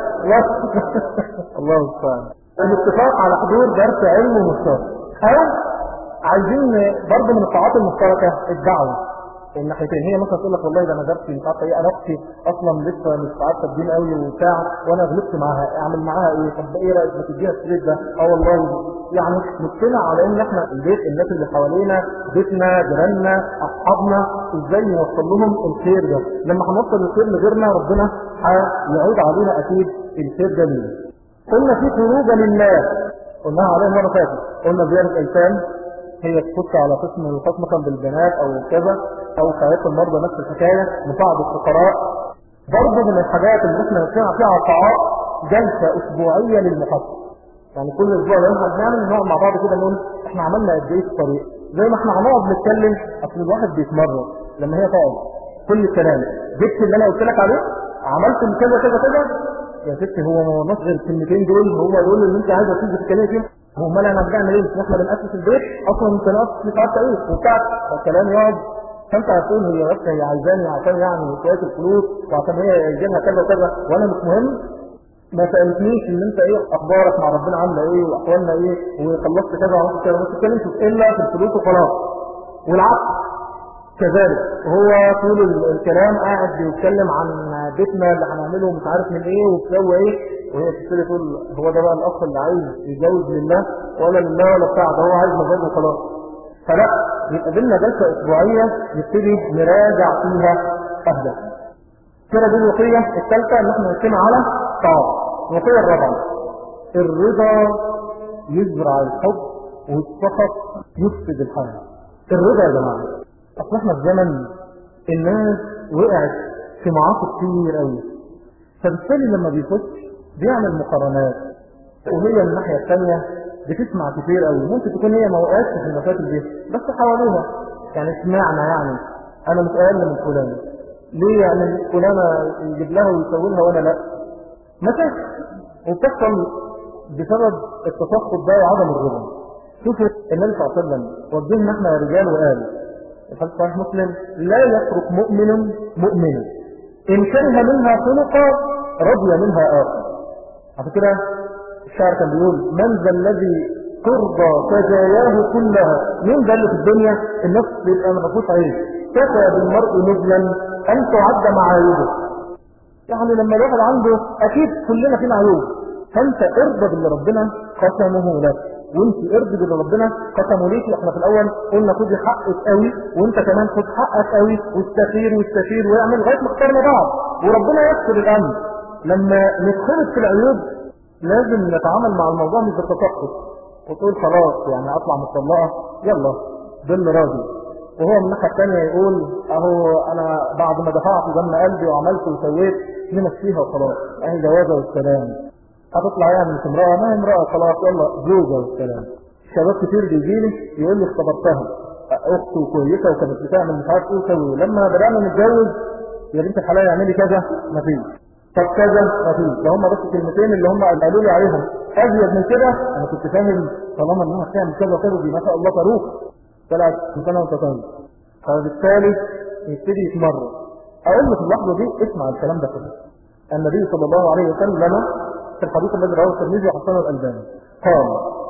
الله المستعان الاتفاق على حضور درس علم مشترك او عايزين برضه من الطاعات المشتركه الدعوه الناحيتين هي مثلا تقول لك والله ده انا درسي مش عارفه ايه انا اختي اصلا لسه مش عارفه الدين قوي وبتاع وانا غلطت معاها اعمل معاها ايه طب ايه رايك ما تديها الشريط ده اه والله يعني مشكله على ان احنا البيت الناس اللي حوالينا بيتنا جيراننا اصحابنا ازاي نوصل لهم الخير ده لما هنوصل الخير لغيرنا ربنا هيعود علينا اكيد الخير ده لينا قلنا في خروجه لله قلناها عليها مره فاتت قلنا زياره ايتام هي تخش على قسم الخاص مثلا بالبنات او كذا او حياة المرضى نفس الحكاية مساعدة الفقراء برضه من الحاجات اللي احنا نسمع فيها طاعات جلسة اسبوعية للمحاسبة يعني كل اسبوع لما بنعمل نقعد مع بعض كده نقول احنا عملنا قد ايه في الطريق زي ما احنا هنقعد نتكلم اصل الواحد بيتمرن لما هي تقعد كل الكلام جبت اللي انا قلت لك عليه عملت كذا كذا كذا يا ستي هو ما هو غير الكلمتين دول هو دول اللي انت عايزه تيجي تتكلمي فيهم هو امال انا بنعمل ايه احنا بنأسس البيت اصلا انت ناقص مش عارفه ايه وبتاع فالكلام يقعد فانت هتقول هي بس هي عايزاني عشان يعني شويه الفلوس وعشان هي يجيلها كذا وكذا وانا مش مهم ما سالتنيش ان انت ايه اخبارك مع ربنا عامله ايه واحوالنا ايه وخلصت كذا وعملت كذا ما تتكلمش الا في الفلوس وخلاص والعكس كذلك هو طول الكلام قاعد بيتكلم عن بيتنا اللي هنعمله مش عارف من ايه وبتسوي ايه وهي تبتدي تقول هو ده بقى الاخ اللي عايز يتجوز لله ولا لله ولا بتاع ده هو عايز مزاج وخلاص فلا يبقى بينا جلسه اسبوعيه نبتدي نراجع فيها اهدافنا كده دي الوصيه الثالثه ان احنا نتكلم على طاعه الوصيه الرابعه الرضا يزرع الحب والسخط يفسد الحياه الرضا يا جماعه اصل احنا في زمن الناس وقعت في معاصي كتير قوي فبالتالي لما بيخش بيعمل مقارنات وهي من الناحيه الثانيه بتسمع كتير قوي ممكن تكون هي ما وقعتش في المشاكل دي بس حواليها يعني سمعنا يعني انا مش اقل من فلان ليه يعني فلانه يجيب لها ويسوي لها وانا لا مشاكل وبتحصل بسبب التسخط ده وعدم الرضا شوفوا النبي صلى الله عليه وسلم وجهنا احنا يا رجال وقال الحديث صحيح مسلم لا يترك مؤمن مؤمنا ان كره منها خلقا رضي منها اخر عشان كده الشاعر كان بيقول من ذا الذي ترضى سجاياه كلها مين ذا اللي في الدنيا النفس بيبقى ما فيهوش عيب كفى بالمرء نبلا ان تعد معايبه يعني لما الواحد عنده اكيد كلنا فينا عيوب فانت ارضى باللي ربنا قسمه لك وانت ارضي باللي ربنا قسمه ليك احنا في الاول قلنا خدي حقك قوي وانت كمان خد حقك قوي واستخير واستشير واعمل لغايه ما اخترنا بعض وربنا يكسر الامر لما نتخلط في العيوب لازم نتعامل مع الموضوع مش بالتسخط وتقول خلاص يعني اطلع مطلقه يلا ضل راضي وهو من الناحيه الثانيه يقول اهو انا بعد ما دفعت دم قلبي وعملت وسويت نمشيها وخلاص اهي جوازه والسلام هتطلع يعني مش امراه ما هي امراه خلاص يلا زوجه والسلام شباب كتير بيجي لي يقول لي اختبرتها اخته كويسه وكانت بتعمل مش عارف ايه وسوي لما بدانا نتجوز يا بنت الحلال اعملي كذا مفيش طب كذا مفيش ده هم بس الكلمتين اللي هم قالوا لي عليهم ازيد من كده انا كنت فاهم طالما انها بتعمل كذا وكذا دي ما شاء الله صاروخ طلعت من سنه وانت طيب فبالتالي يبتدي يتمرن اقول له في اللحظه دي اسمع الكلام ده كله النبي صلى الله عليه وسلم في الحديث الذي رواه الترمذي وحسنه الالباني قال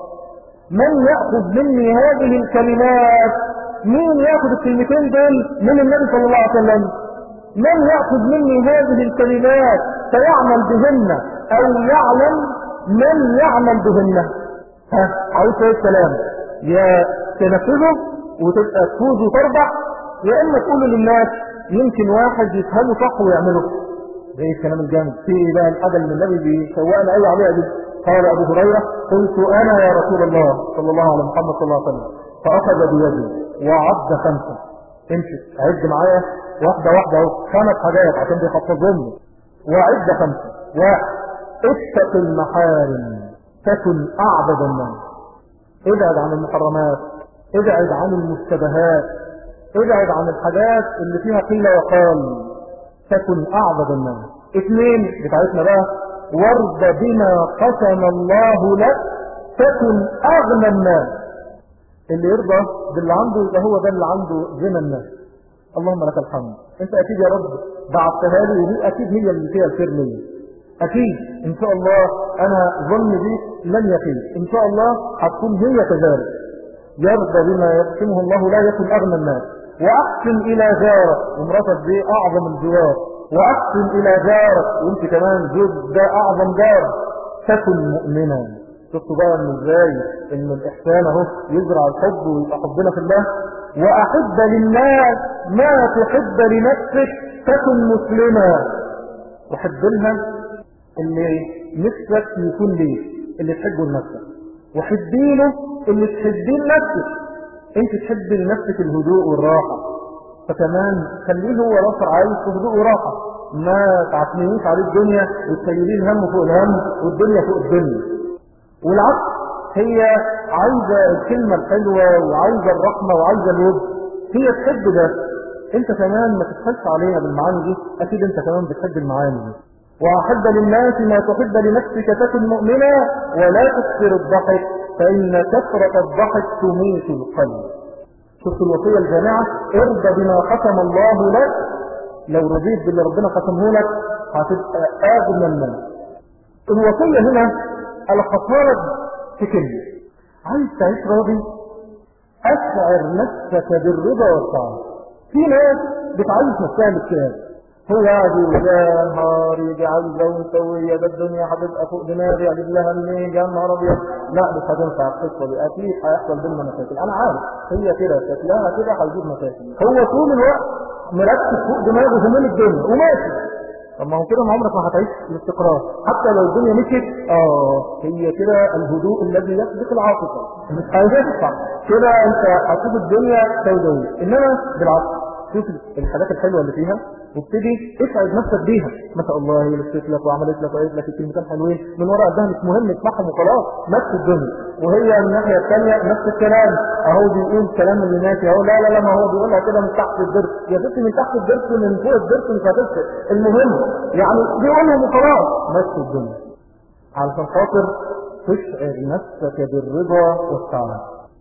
من ياخذ مني هذه الكلمات مين ياخذ الكلمتين دول من النبي صلى الله عليه وسلم من ياخذ مني هذه الكلمات فيعمل بهن او يعلم من يعمل بهن ها عاوز ايه الكلام يا تنفذه وتبقى تفوز وتربح يا اما تقول للناس يمكن واحد يفهمه صح ويعمله زي الكلام الجامد في بقى الحاجه اللي النبي بيسوقنا قوي عليها دي قال ابو هريره قلت انا يا رسول الله صلى الله على محمد صلى الله عليه وسلم فاخذ بيدي وعد خمسه امشي عد معايا واحده واحده اهو خمس حاجات عشان بيحفظهم لي وعد خمسه واحد اتق المحارم تكن اعبد الناس ابعد عن المحرمات ابعد عن المشتبهات ابعد عن الحاجات اللي فيها قيل وقال تكن اعبد الناس اثنين بتاعتنا بقى وارض بما قسم الله لك تكن اغنى الناس اللي يرضى باللي عنده يبقى هو ده اللي عنده غنى الناس اللهم لك الحمد انت اكيد يا رب بعتها لي ودي اكيد هي اللي فيها الخير ليا اكيد ان شاء الله انا ظني بيك لن يخيب ان شاء الله هتكون هي كذلك يرضى بما يقسمه الله لا يكن اغنى الناس واحسن الى جارك ومراتك دي اعظم الجوار واحسن الى جارك وانت كمان زوج ده اعظم جار تكن مؤمنا شفتوا بقى ان ازاي ان الاحسان اهو يزرع الحب ويبقى حبنا في الله واحب للناس ما تحب لنفسك تكن مسلما وحب لها اللي نفسك يكون ليه اللي تحبه لنفسك وحبي له اللي تحبيه لنفسك انت تحب لنفسك الهدوء والراحة فكمان خليه هو رافع عايز في هدوء وراحة ما تعتمنيش عليه الدنيا وتخيليه الهم فوق الهم والدنيا فوق الدنيا والعكس هي عايزة الكلمة الحلوة وعايزة الرحمة وعايزة الود هي تحب ده انت كمان ما تتخلش عليها بالمعاني دي اكيد انت كمان بتحب المعاني دي وأحب للناس ما تحب لنفسك تكن مؤمنا ولا تكثر الضحك فإن كثرة الضحك تميت القلب شوف الوصية الجامعة ارضى بما قسم الله لك لو رضيت باللي ربنا قسمه لك هتبقى أغنى الناس الوصية هنا الخطاب في كلمة عايز تعيش راضي أشعر نفسك بالرضا والسعادة في ناس بتعيش نفسها باكتئاب هو قاعد يقول يا نهار يجي عايزه ومسويه ده الدنيا هتبقى فوق دماغي اجيب لها منين يا نهار ابيض لا مش هتنفع القصه دي اكيد هيحصل بينا مشاكل انا عارف هي كده شكلها كده هيجيب مشاكل هو طول الوقت مركز فوق دماغه هموم الدنيا وماشي طب ما هو كده ما عمرك ما هتعيش الاستقرار حتى لو الدنيا مشيت اه هي كده الهدوء الذي يسبق العاطفه مش هينفع كده انت هتشوف الدنيا سوداويه انما بالعكس شوف الحاجات الحلوه اللي فيها وابتدي اسعد نفسك بيها ما شاء الله هي لبست لك وعملت لك وقالت لك الكلمتين حلوين من وراء ده مش مهم تسمعهم وخلاص نفس الدنيا وهي من الناحيه الثانيه نفس الكلام اهو بيقول كلام اللي ماشي اهو لا لا لا ما هو بيقولها كده من تحت الدرس يا ستي من تحت الدرس ومن فوق الدرس مش هتفرق المهم يعني بيقولهم وخلاص نفس الدنيا علشان خاطر تشعر نفسك بالرضا والسعاده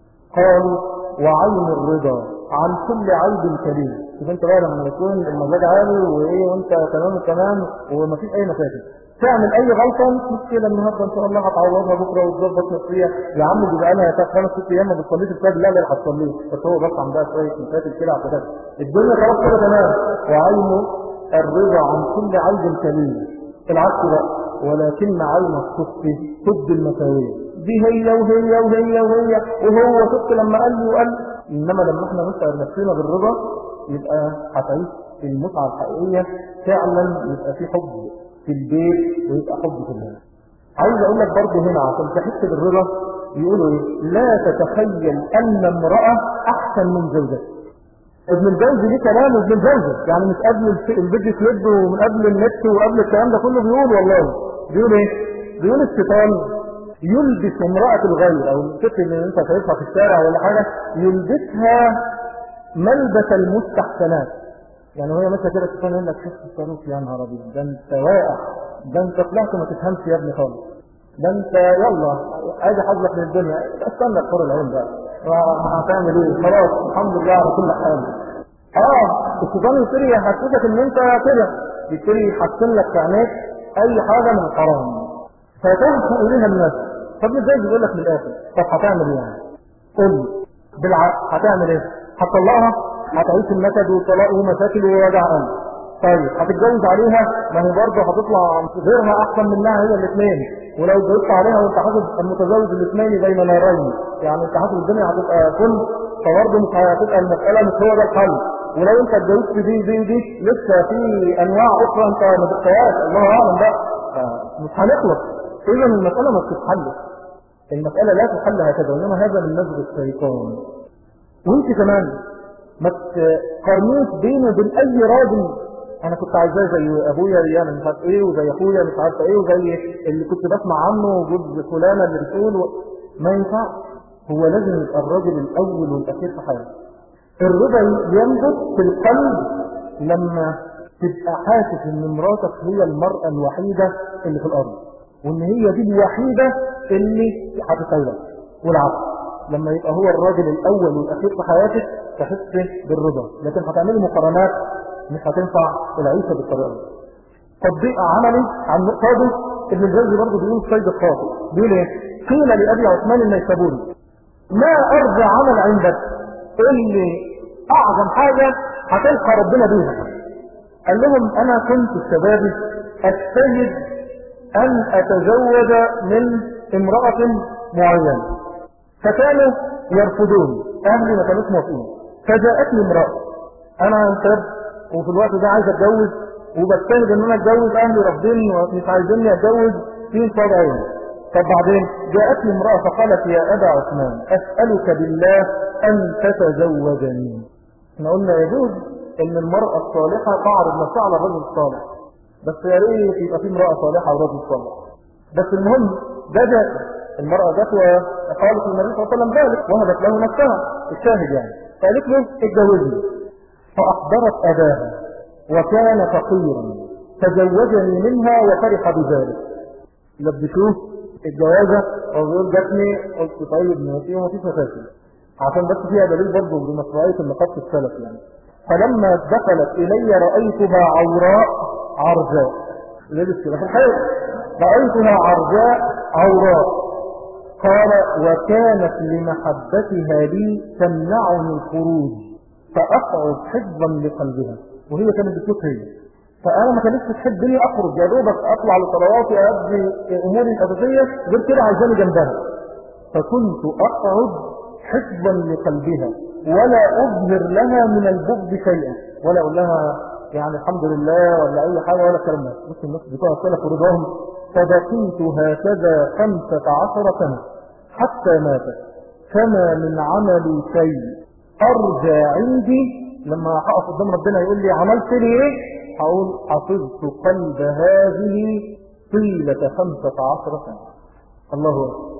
قالوا وعين الرضا عن كل عيب كريم شوف انت بقى لما يكون المزاج عالي وايه وانت تمام التمام ومفيش اي مشاكل تعمل اي غلطه مش مشكله النهارده ان شاء الله هتعوضها بكره وتظبط نفسيه يا عم دي بقى لها خمس ست ايام ما بتصليش الفجر لا لا هتصليه بس هو بس عندها شويه مشاكل كده اعتقد الدنيا خلاص كده تمام وعينه الرضا عن كل عيب كريم العكس بقى ولكن عين الصدق ضد المساويه دي هي وهي وهي وهي وهو صدق لما قال لي وقال انما لما احنا نشعر نفسنا بالرضا يبقى هتعيش المتعه الحقيقيه فعلا يبقى في حب في البيت ويبقى حب في الناس عايز اقول لك برضه هنا عشان تحس بالرضا يقولوا ايه لا تتخيل ان امراه احسن من زوجتك ابن الجوز ليه كلام ابن الجوز يعني مش قبل الفيديو كليب ومن قبل النت وقبل الكلام ده كله بيقول والله بيقول ايه بيقول الشيطان يلبس امرأة الغير او الست اللي انت شايفها في الشارع ولا حاجة يلبسها ملبس المستحسنات يعني وهي ماشيه كده الشيطان يقول لك شوف الصاروخ يا نهار ابيض ده انت واقع ده انت طلعت ما تفهمش يا ابني خالص ده انت يلا عايز احذف من الدنيا استنى الحر العين بقى هتعمل ايه خلاص الحمد لله على كل حال اه الشيطان يبتدي يحسسك ان انت كده يبتدي يحسن لك في عينيك اي حاجه من الحرام فتهفو اليها الناس طب ازاي بيقول لك من الاخر طب هتعمل ايه يعني قول بالعكس هتعمل ايه هتطلقها هتعيش النكد والطلاق ومشاكل ووجع قلب طيب هتتجوز عليها ما هي برضه هتطلع غيرها احسن منها هي الاثنين ولو اتجوزت عليها وانت حاسب المتزوج الاثنين بين نارين يعني انت حاسب الدنيا هتبقى كل فبرضه مش هتبقى المساله مش هو ده الحل ولو انت اتجوزت دي دي دي لسه في انواع اخرى انت ما تتخيلهاش الله اعلم بقى مش هنخلص اذا المساله ما بتتحلش المساله لا تحل هكذا انما هذا من نزغ الشيطان وانت كمان ما تقارنوش بينه وبين اي راجل انا كنت عايزاه زي ابويا يعمل مش عارف ايه وزي اخويا مش عارف ايه وزي اللي كنت بسمع عنه وجوز فلانه اللي بتقول و... ما ينفعش هو لازم يبقى الراجل الاول والاخير في حياته الرضا ينبت في القلب لما تبقى حاسس ان مراتك هي المرأة الوحيدة اللي في الارض وان هي دي الوحيدة اللي هتسيلك والعكس لما يبقى هو الراجل الاول والاخير في حياتك تحس بالرضا لكن هتعملي مقارنات مش هتنفع العيشة بالطريقة دي تطبيق عملي عن النقطة دي ابن الجوزي برضه بيقول صيد الخاطئ بيقول ايه قيل لابي عثمان النيسابوري ما ارجى عمل عندك اللي اعظم حاجة هتلقى ربنا بيها قال لهم انا كنت شبابي اجتهد ان اتزوج من امرأة معينة فكانوا يرفضون اهلي ما كانوش موافقين فجاءتني امرأة انا شاب وفي الوقت ده عايز اتجوز وبجتهد ان انا اتجوز اهلي رافضيني ومش عايزيني اتجوز في صاد عيني طب بعدين جاءتني امرأة فقالت يا ابا عثمان اسألك بالله ان تتزوجني احنا قلنا يجوز ان المرأة الصالحة تعرض نفسها على الرجل الصالح بس يا ريت يبقى في امرأة صالحة ورجل صالح بس المهم ده جاء المرأة جت وقالت للنبي صلى الله عليه وسلم ذلك وهبت له نفسها الشاهد يعني فقالت له اتجوزني فأحضرت أباها وكان فقيرا تزوجني منها وفرح بذلك لبسوه الجوازة وبيقول جاتني قلت طيب ماشي وما فيش مشاكل عشان بس فيها دليل برضه بمشروعية النقاط في السلف يعني فلما دخلت إلي رأيتها عوراء عرجاء لبس كده في الحيط رأيتها عرجاء عوراء قال وكانت لمحبتها لي تمنعني الخروج فأقعد حفظا لقلبها وهي كانت بتشوف هي فأنا ما كانتش تحبني أخرج يا دوبك أطلع لصلواتي أدي أموري الأساسية غير كده عايزاني جنبها فكنت أقعد حفظا لقلبها ولا أظهر لها من البغض شيئا ولا أقول لها يعني الحمد لله ولا أي حاجة ولا الكلام ده بص الناس بتوع السلف ورضاهم فبقيت هكذا خمسة عشر سنة حتى ماتت فما من عملي شيء أرجى عندي لما هقف قدام ربنا يقول لي عملت لي ايه هقول حفظت قلب هذه طيلة خمسة عشر سنة الله أكبر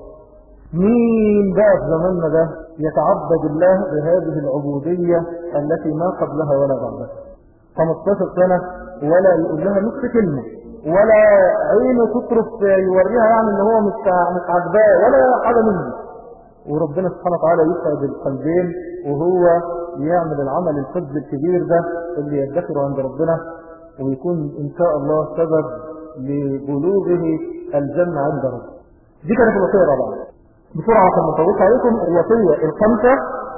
مين بقى في زماننا ده يتعبد الله بهذه العبودية التي ما قبلها ولا بعدها 15 سنة ولا يقول لها نصف كلمة ولا عينه تطرف يوريها يعني ان هو مش مش عاجباه ولا حاجة منه وربنا سبحانه وتعالى يسعد القلبين وهو يعمل العمل الفضل الكبير ده اللي يدخره عند ربنا ويكون ان شاء الله سبب لبلوغه الجنة عند ربه دي كانت الوصية الرابعة بسرعة عشان ما اطولش عليكم الوصية الخامسة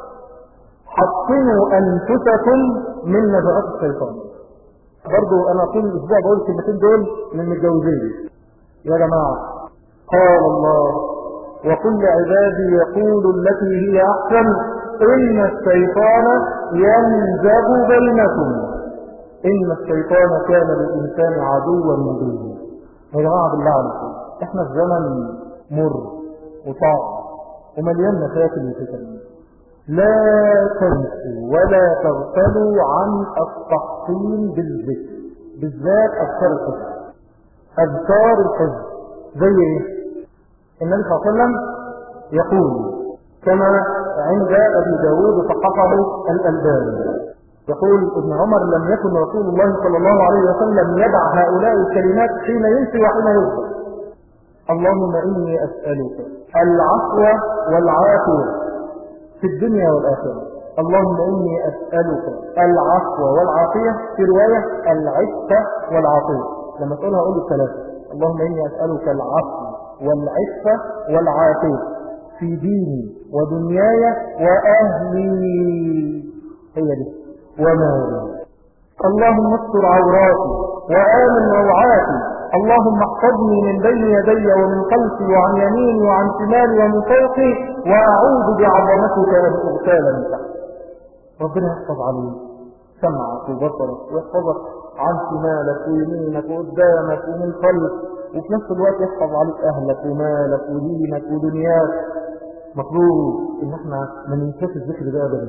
حصنوا انفسكم من نزغات الشيطان برضو انا طول الاسبوع بقول الكلمتين دول للمتجوزين يا جماعة قال الله وكل عبادي يقول التي هي احسن ان الشيطان ينزغ بينكم ان الشيطان كان للانسان عدوا مبينا يا جماعة بالله عليكم احنا في زمن مر وصعب ومليان مشاكل وفتن لا تنسوا ولا تغفلوا عن التحصين بالذكر بالذات أذكار الحزن أذكار الحزن زي ايه النبي صلى الله عليه وسلم يقول كما عند أبي داود صححه الألباني يقول ابن عمر لم يكن رسول الله صلى الله عليه وسلم يدع هؤلاء الكلمات حين ينسي وحين يذكر اللهم إني أسألك العفو والعافية في الدنيا والآخرة اللهم إني أسألك العفو والعافية في رواية العفة والعافية لما تقولها قول الثلاثة اللهم إني أسألك العفو والعفة والعافية في ديني ودنياي وأهلي هي دي ومالي اللهم استر عوراتي وآمن روعاتي اللهم احفظني من بين يدي ومن خلفي وعن يميني وعن شمالي ومن فوقي وأعوذ بعظمتك أن أغتال من تحت ربنا يحفظ عليك سمعك وبصرك ويحفظك عن شمالك ويمينك وقدامك ومن خلف وفي نفس الوقت يحفظ عليك أهلك ومالك ودينك ودنياك مطلوب ان احنا ما ننساش الذكر ده ابدا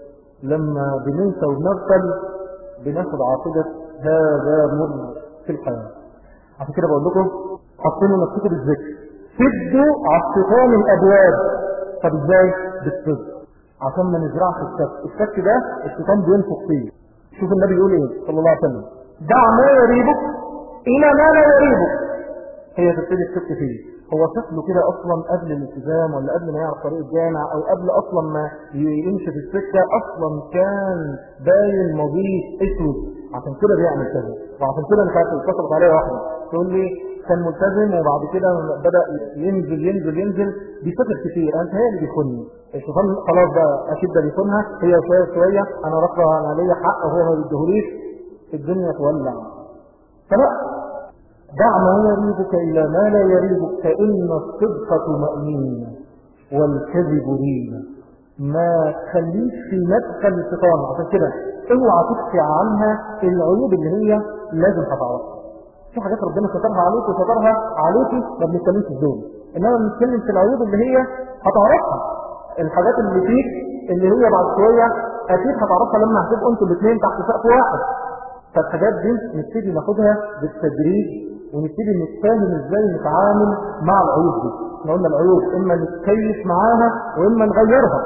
لما بننسى وبنغفل بناخد عاقبة هذا مر في الحياة عشان كده بقول لكم حطينوا نفسكم بالذكر سدوا على الشيطان الابواب طب ازاي بالصدق عشان ما نزرعش الشك الشك ده الشيطان بينفق فيه شوف النبي يقول ايه صلى الله عليه وسلم دع ما يريبك الى ما لا يريبك هي تبتدي تشك فيه هو شكله كده اصلا قبل الالتزام ولا قبل ما يعرف طريق الجامع او قبل اصلا ما يمشي في السكه اصلا كان باين نظيف اسود عشان كده بيعمل كذا وعشان كده مش عارف اتصلت عليه واحده تقول لي كان ملتزم وبعد كده بدا ينزل ينزل ينزل بيسافر كتير انت هي اللي بيخوني الشيطان خلاص بقى اكيد ده بيخونها هي شويه شويه انا رافضه انا ليا حق وهو ما بيديهوليش الدنيا تولع فلا دع ما يريبك إلى ما لا يريبك فإن الصدق طمأنينة والكذب ريبة ما تخليش في مدخل الشيطان عشان كده اوعى تخفي عنها العيوب اللي هي لازم هتعرفها في حاجات ربنا سترها عليك وسترها عليكي ما بنتكلمش في دول انما بنتكلم في العيوب اللي هي هتعرفها الحاجات اللي فيك اللي هي بعد شويه اكيد هتعرفها لما هتبقوا انتوا الاثنين تحت سقف واحد فالحاجات دي نبتدي ناخدها بالتدريج ونبتدي نتفاهم ازاي نتعامل مع العيوب دي احنا قلنا العيوب اما نتكيف معاها واما نغيرها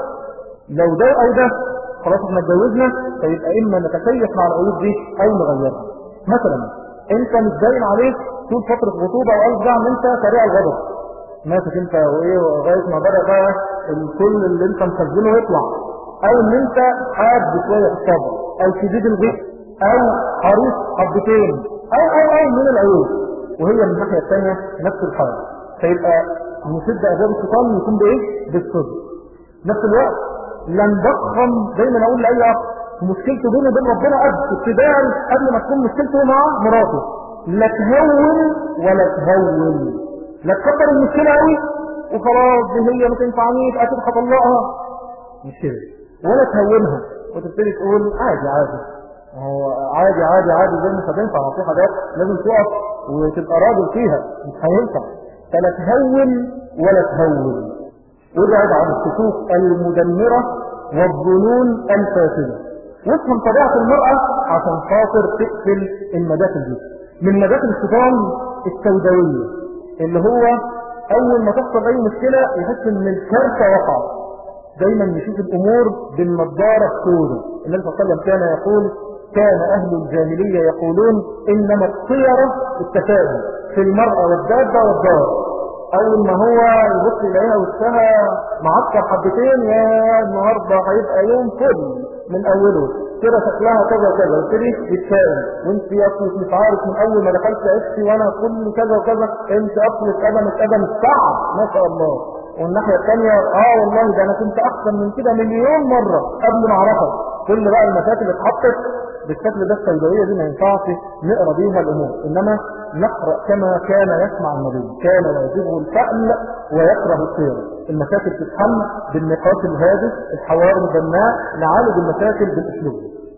لو ده او ده خلاص احنا اتجوزنا فيبقى اما نتكيف مع العيوب دي او نغيرها مثلا انت مش باين عليك طول فتره خطوبه او قصدي ان انت سريع الغضب ماسك انت وايه لغايه ما بدا بقى الكل اللي انت مخزنه يطلع او ان انت حاد شويه في الصبر او شديد الغيظ او حريص حبتين او او او من العيوب وهي من الناحيه الثانيه نفس الحال فيبقى نسد ابواب الشيطان يكون بايه بالصدق نفس الوقت لا نضخم دايما اقول لاي اخ مشكلته بينه وبين ربنا قد ابتداء قبل ما تكون مشكلته مع مراته لا تهون ولا تهون لا تكبر المشكله قوي وخلاص دي هي ما تنفعنيش اكيد هطلقها مش كده ولا تهونها وتبتدي تقول عادي عادي هو عادي عادي عادي زي مش هتنفع في حاجات لازم تقف وتبقى راجل فيها مش هينفع فلا تهون ولا تهون وابعد عن الصفوف المدمرة والظنون الفاسدة وافهم طبيعة المرأة عشان خاطر تقفل المداخل دي من مداخل الشيطان السوداوية اللي هو اول ما تحصل اي مشكلة يحس ان الكارثة وقعت دايما نشوف الامور بالنظارة السوداء النبي صلى الله عليه وسلم كان يقول كان أهل الجاهلية يقولون إنما الطيرة التفاؤل في المرأة والدابة والدار أول ما هو يبص إليها وشها معكر حبتين يا النهاردة هيبقى يوم كل من أوله كده شكلها كذا وكذا يبتدي يتفائل وانت اصلك مش عارف من اول ما دخلت عشتي وانا كل كذا وكذا انت اصلك قدمك قدم الساعه ما شاء الله والناحيه الثانيه اه والله ده انا كنت احسن من كده مليون مره قبل ما اعرفك كل بقى المشاكل اللي اتحطت بالشكل ده السوداويه دي ما ينفعش نقرا بيها الامور انما نقرا كما كان يسمع النبي كان يعجبه الفأل ويكره الطير المشاكل تتحل بالنقاش الهادف الحوار البناء نعالج المشاكل بالاسلوب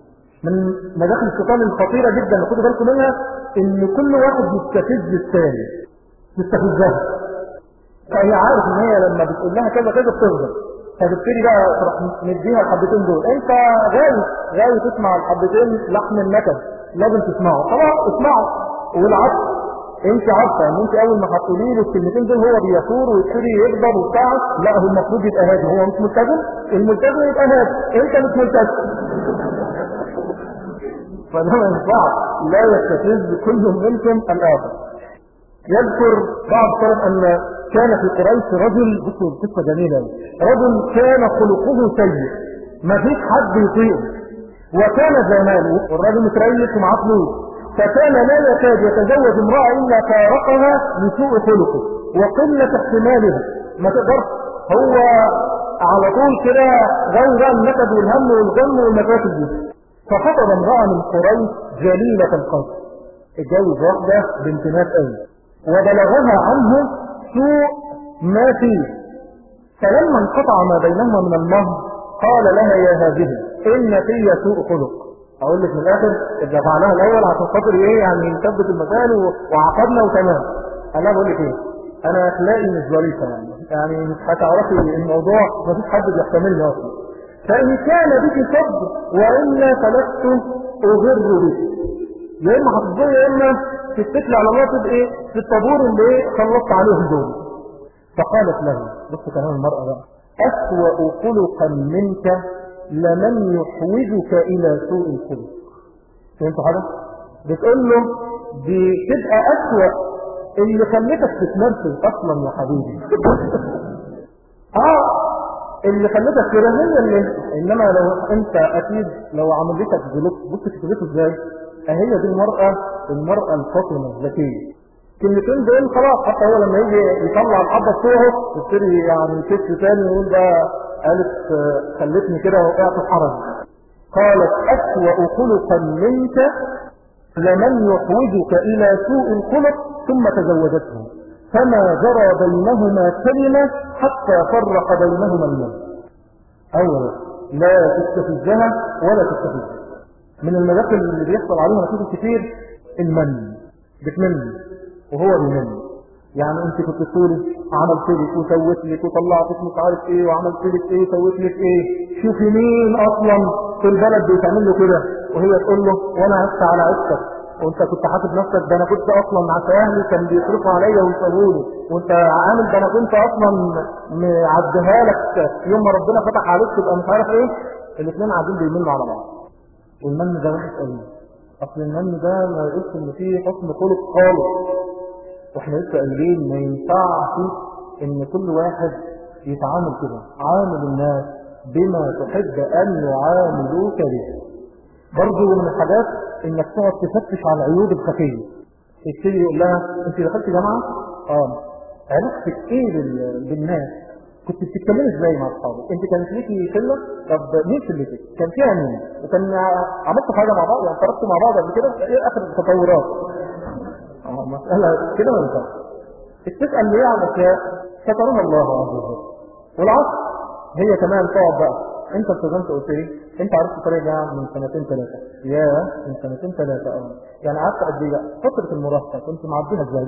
من مداخل الشيطان الخطيرة جدا اللي خدوا بالكم منها ان كل واحد يستفز الثاني يستفزها فهي عارف ان هي لما بتقول لها كذا كذا بتغضب فتبتدي بقى تروح نديها الحبتين دول انت غاوي غاوي تسمع الحبتين لحم النكد لازم تسمعه خلاص اسمعه والعكس انت عارفه ان انت اول ما هتقولي له الكلمتين دول هو بيثور ويبتدي يغضب وبتاع لا هو المفروض يبقى هادي هو مش ملتزم الملتزم يبقى هادي انت مش ملتزم فده ما ينفعش لا يستفز كل منكم الاخر يذكر بعض السلف ان كان في قريش رجل بصوا قصه جميله رجل كان خلقه سيء ما فيش حد يطيقه وكان زمانه والراجل متريش ومعاه فلوس فكان لا يكاد يتزوج امرأة إلا فارقها لسوء خلقه وقلة احتمالها ما تقدرش هو على طول كده غير بقى النكد والهم والغم والمشاكل دي فخطب امرأة من قريش جليلة القدر اتجوز واحدة بنت ناس قوي وبلغها عنه سوء ما فيه فلما انقطع ما بينهما من المهر قال لها يا هذه إن في سوء خلق أقول لك من الآخر إذا فعلها الأول عشان خاطر إيه يعني نثبت المكان وعقدنا وتمام قال لها بقول لك إيه أنا أخلاقي مش ظريفة يعني يعني مش هتعرفي الموضوع مفيش حد بيحتملني أصلا فإن كان بك صبر وإلا فلست أغر بك يا إما هتفضلي يا إما تتكلي على الله إيه في الطابور اللي إيه خلصت عليهم دول فقالت له بص كلام المرأة بقى أسوأ خلقا منك لمن يحوجك إلى سوء الخلق فهمتوا حاجة؟ بتقول له دي تبقى أسوأ اللي خلتك تتمرسل أصلا يا حبيبي آه اللي خلتك كده هي اللي انما لو انت اكيد لو عملتك بلوك بص كتبته ازاي اهي دي المرأة المرأة الفاطمة الذكية كلمتين دول خلاص حتى هو لما يجي يطلع الحبة بتوعه يبتدي يعني كتف تاني يقول ده قالت خلتني كده وقعت في حرج قالت أسوأ خلقا منك لمن يحوجك إلى سوء الخلق ثم تزوجته فما جرى بينهما كلمة حتى فرق بينهما الموت أولا لا تستفزها ولا تستفزها من المشاكل اللي بيحصل عليها مشاكل كتير المن بتمن وهو بيمن يعني انت كنت تقولي عملت لك وسويت لك وطلعت مش عارف ايه وعملت لك ايه وسويت لك ايه شوفي مين اصلا في البلد بيتعمل له كده وهي تقول له وانا عشت على عشتك وانت كنت حاسب نفسك ده انا كنت اصلا مع اهلي كان بيصرفوا عليا ويسووا لي وانت عامل ده انا كنت اصلا معديها لك يوم ما ربنا فتح عليك تبقى مش عارف ايه الاثنين قاعدين بيمنوا على بعض والمن ده وحش قوي اصل المن ده ما يقولش ان فيه حسن خلق خالص واحنا لسه قايلين ما ينفعش ان كل واحد يتعامل كده عامل الناس بما تحب ان يعاملوك به برضه من الحاجات انك تقعد تفتش على العيوب الخفيه يبتدي يقول لها انت دخلت جامعه اه علاقتك ايه بالناس كنت بتتكلمي ازاي مع اصحابك انت كانت ليكي شله طب مين شلتك كان فيها مين وكان عملتوا حاجه مع بعض يعني خرجتوا مع بعض قبل كده ايه اخر التطورات اه مساله كده ما ينفعش تسال ليه عن اشياء سترها الله عز وجل والعصر هي كمان تقعد بقى انت التزمت قلت ايه انت عرفت الطريق ده من سنتين ثلاثه يا من سنتين ثلاثه اه يعني قعدت قد ايه فتره المراهقه كنت معديها ازاي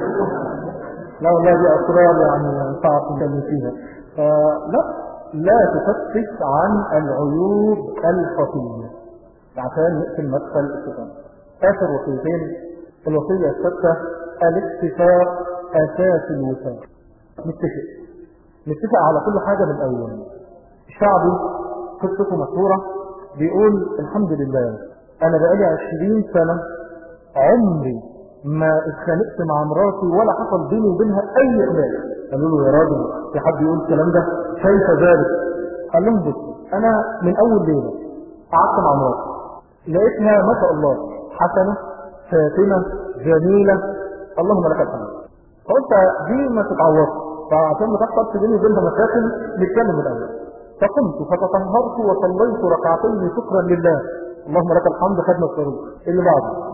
لا والله دي اسرار يعني صعب نتكلم فيها فلا لا تفتش عن العيوب الخفيه عشان نقفل مدخل الشيطان اخر وصيتين الوصيه السادسه الاكتفاء اساس الوفاء نتفق نتفق على كل حاجه من الاول الشعبي قصته مشهورة بيقول الحمد لله انا بقالي عشرين سنة عمري ما اتخانقت مع مراتي ولا حصل بيني وبينها اي خلاف قالوا له يا راجل في حد يقول الكلام ده كيف ذلك قال لهم بصوا انا من اول ليلة قعدت مع مراتي لقيتها ما شاء الله حسنة فاتنة جميلة اللهم لك الحمد فقلت دي ما تتعوضش فعشان ما تحصلش بيني وبينها مشاكل نتكلم الاول فقمت فتطهرت وصليت ركعتين شكرا لله اللهم لك الحمد خدنا الصاروخ اللي بعده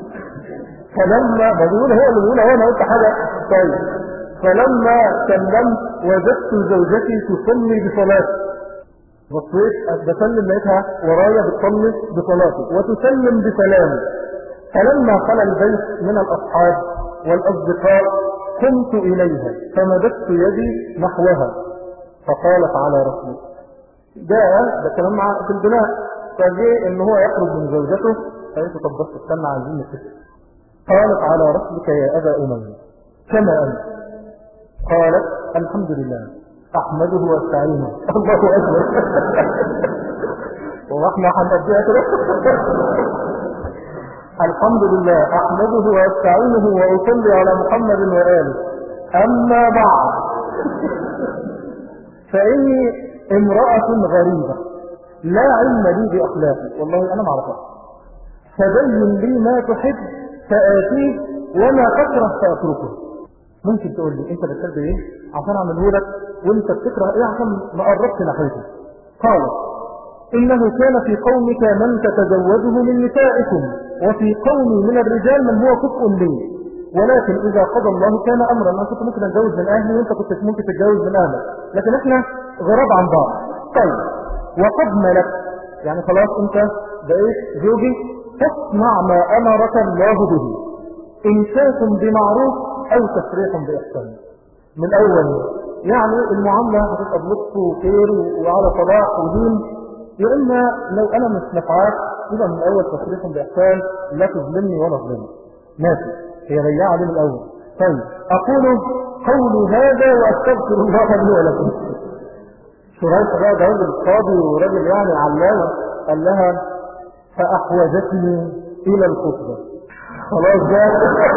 فلما بقول هو اللي بيقول هو انا قلت حاجه طيب فلما سلمت وجدت زوجتي تصلي بصلاتي بصيت بسلم لقيتها ورايا بتصلي بصلاتي وتسلم بسلامي فلما خلى البيت من الاصحاب والاصدقاء قمت اليها فمددت يدي نحوها فقالت على رسلك جاء ده كلام مع في البناء فجاء ان هو يخرج من زوجته قالت طب بس استنى عايزين نتفق قالت على رسلك يا ابا اميه كما انت قالت الحمد لله احمده واستعينه الله اكبر واحنا هنقضيها كده الحمد لله احمده واستعينه واصلي على محمد واله اما بعد فاني امراه غريبه لا علم لي باخلاقي والله انا ما اعرفها فبين لي ما تحب فاتيه وما تكره فاتركه ممكن تقول لي انت بتحب ايه عشان اعمله لك وانت بتكره ايه عشان ما قربت ناحيته قال إنه كان في قومك من تتزوجه من نسائكم وفي قومي من الرجال من هو كفء لي ولكن إذا قضى الله كان أمرا أنا كنت ممكن أتجوز من أهلي وأنت كنت ممكن تتجوز من أهلك لكن إحنا غراب عن بعض طيب وقد ملك يعني خلاص أنت بقيت زوجي فاصنع ما أمرك الله به إمساك بمعروف أو تفريح بإحسان من أول يعني المعاملة هتبقى بلطف وخير وعلى صلاح ودين يا إما لو أنا مش نفعاك يبقى من الأول تفريح بإحسان لا تظلمني ولا تظلمني ماشي هي رياعة من الأول طيب أقول قولي هذا وأستغفر الله لي ولكم شريح بقى ده راجل قاضي وراجل يعني علامة قال لها فأحوجتني إلى الخطبة خلاص ده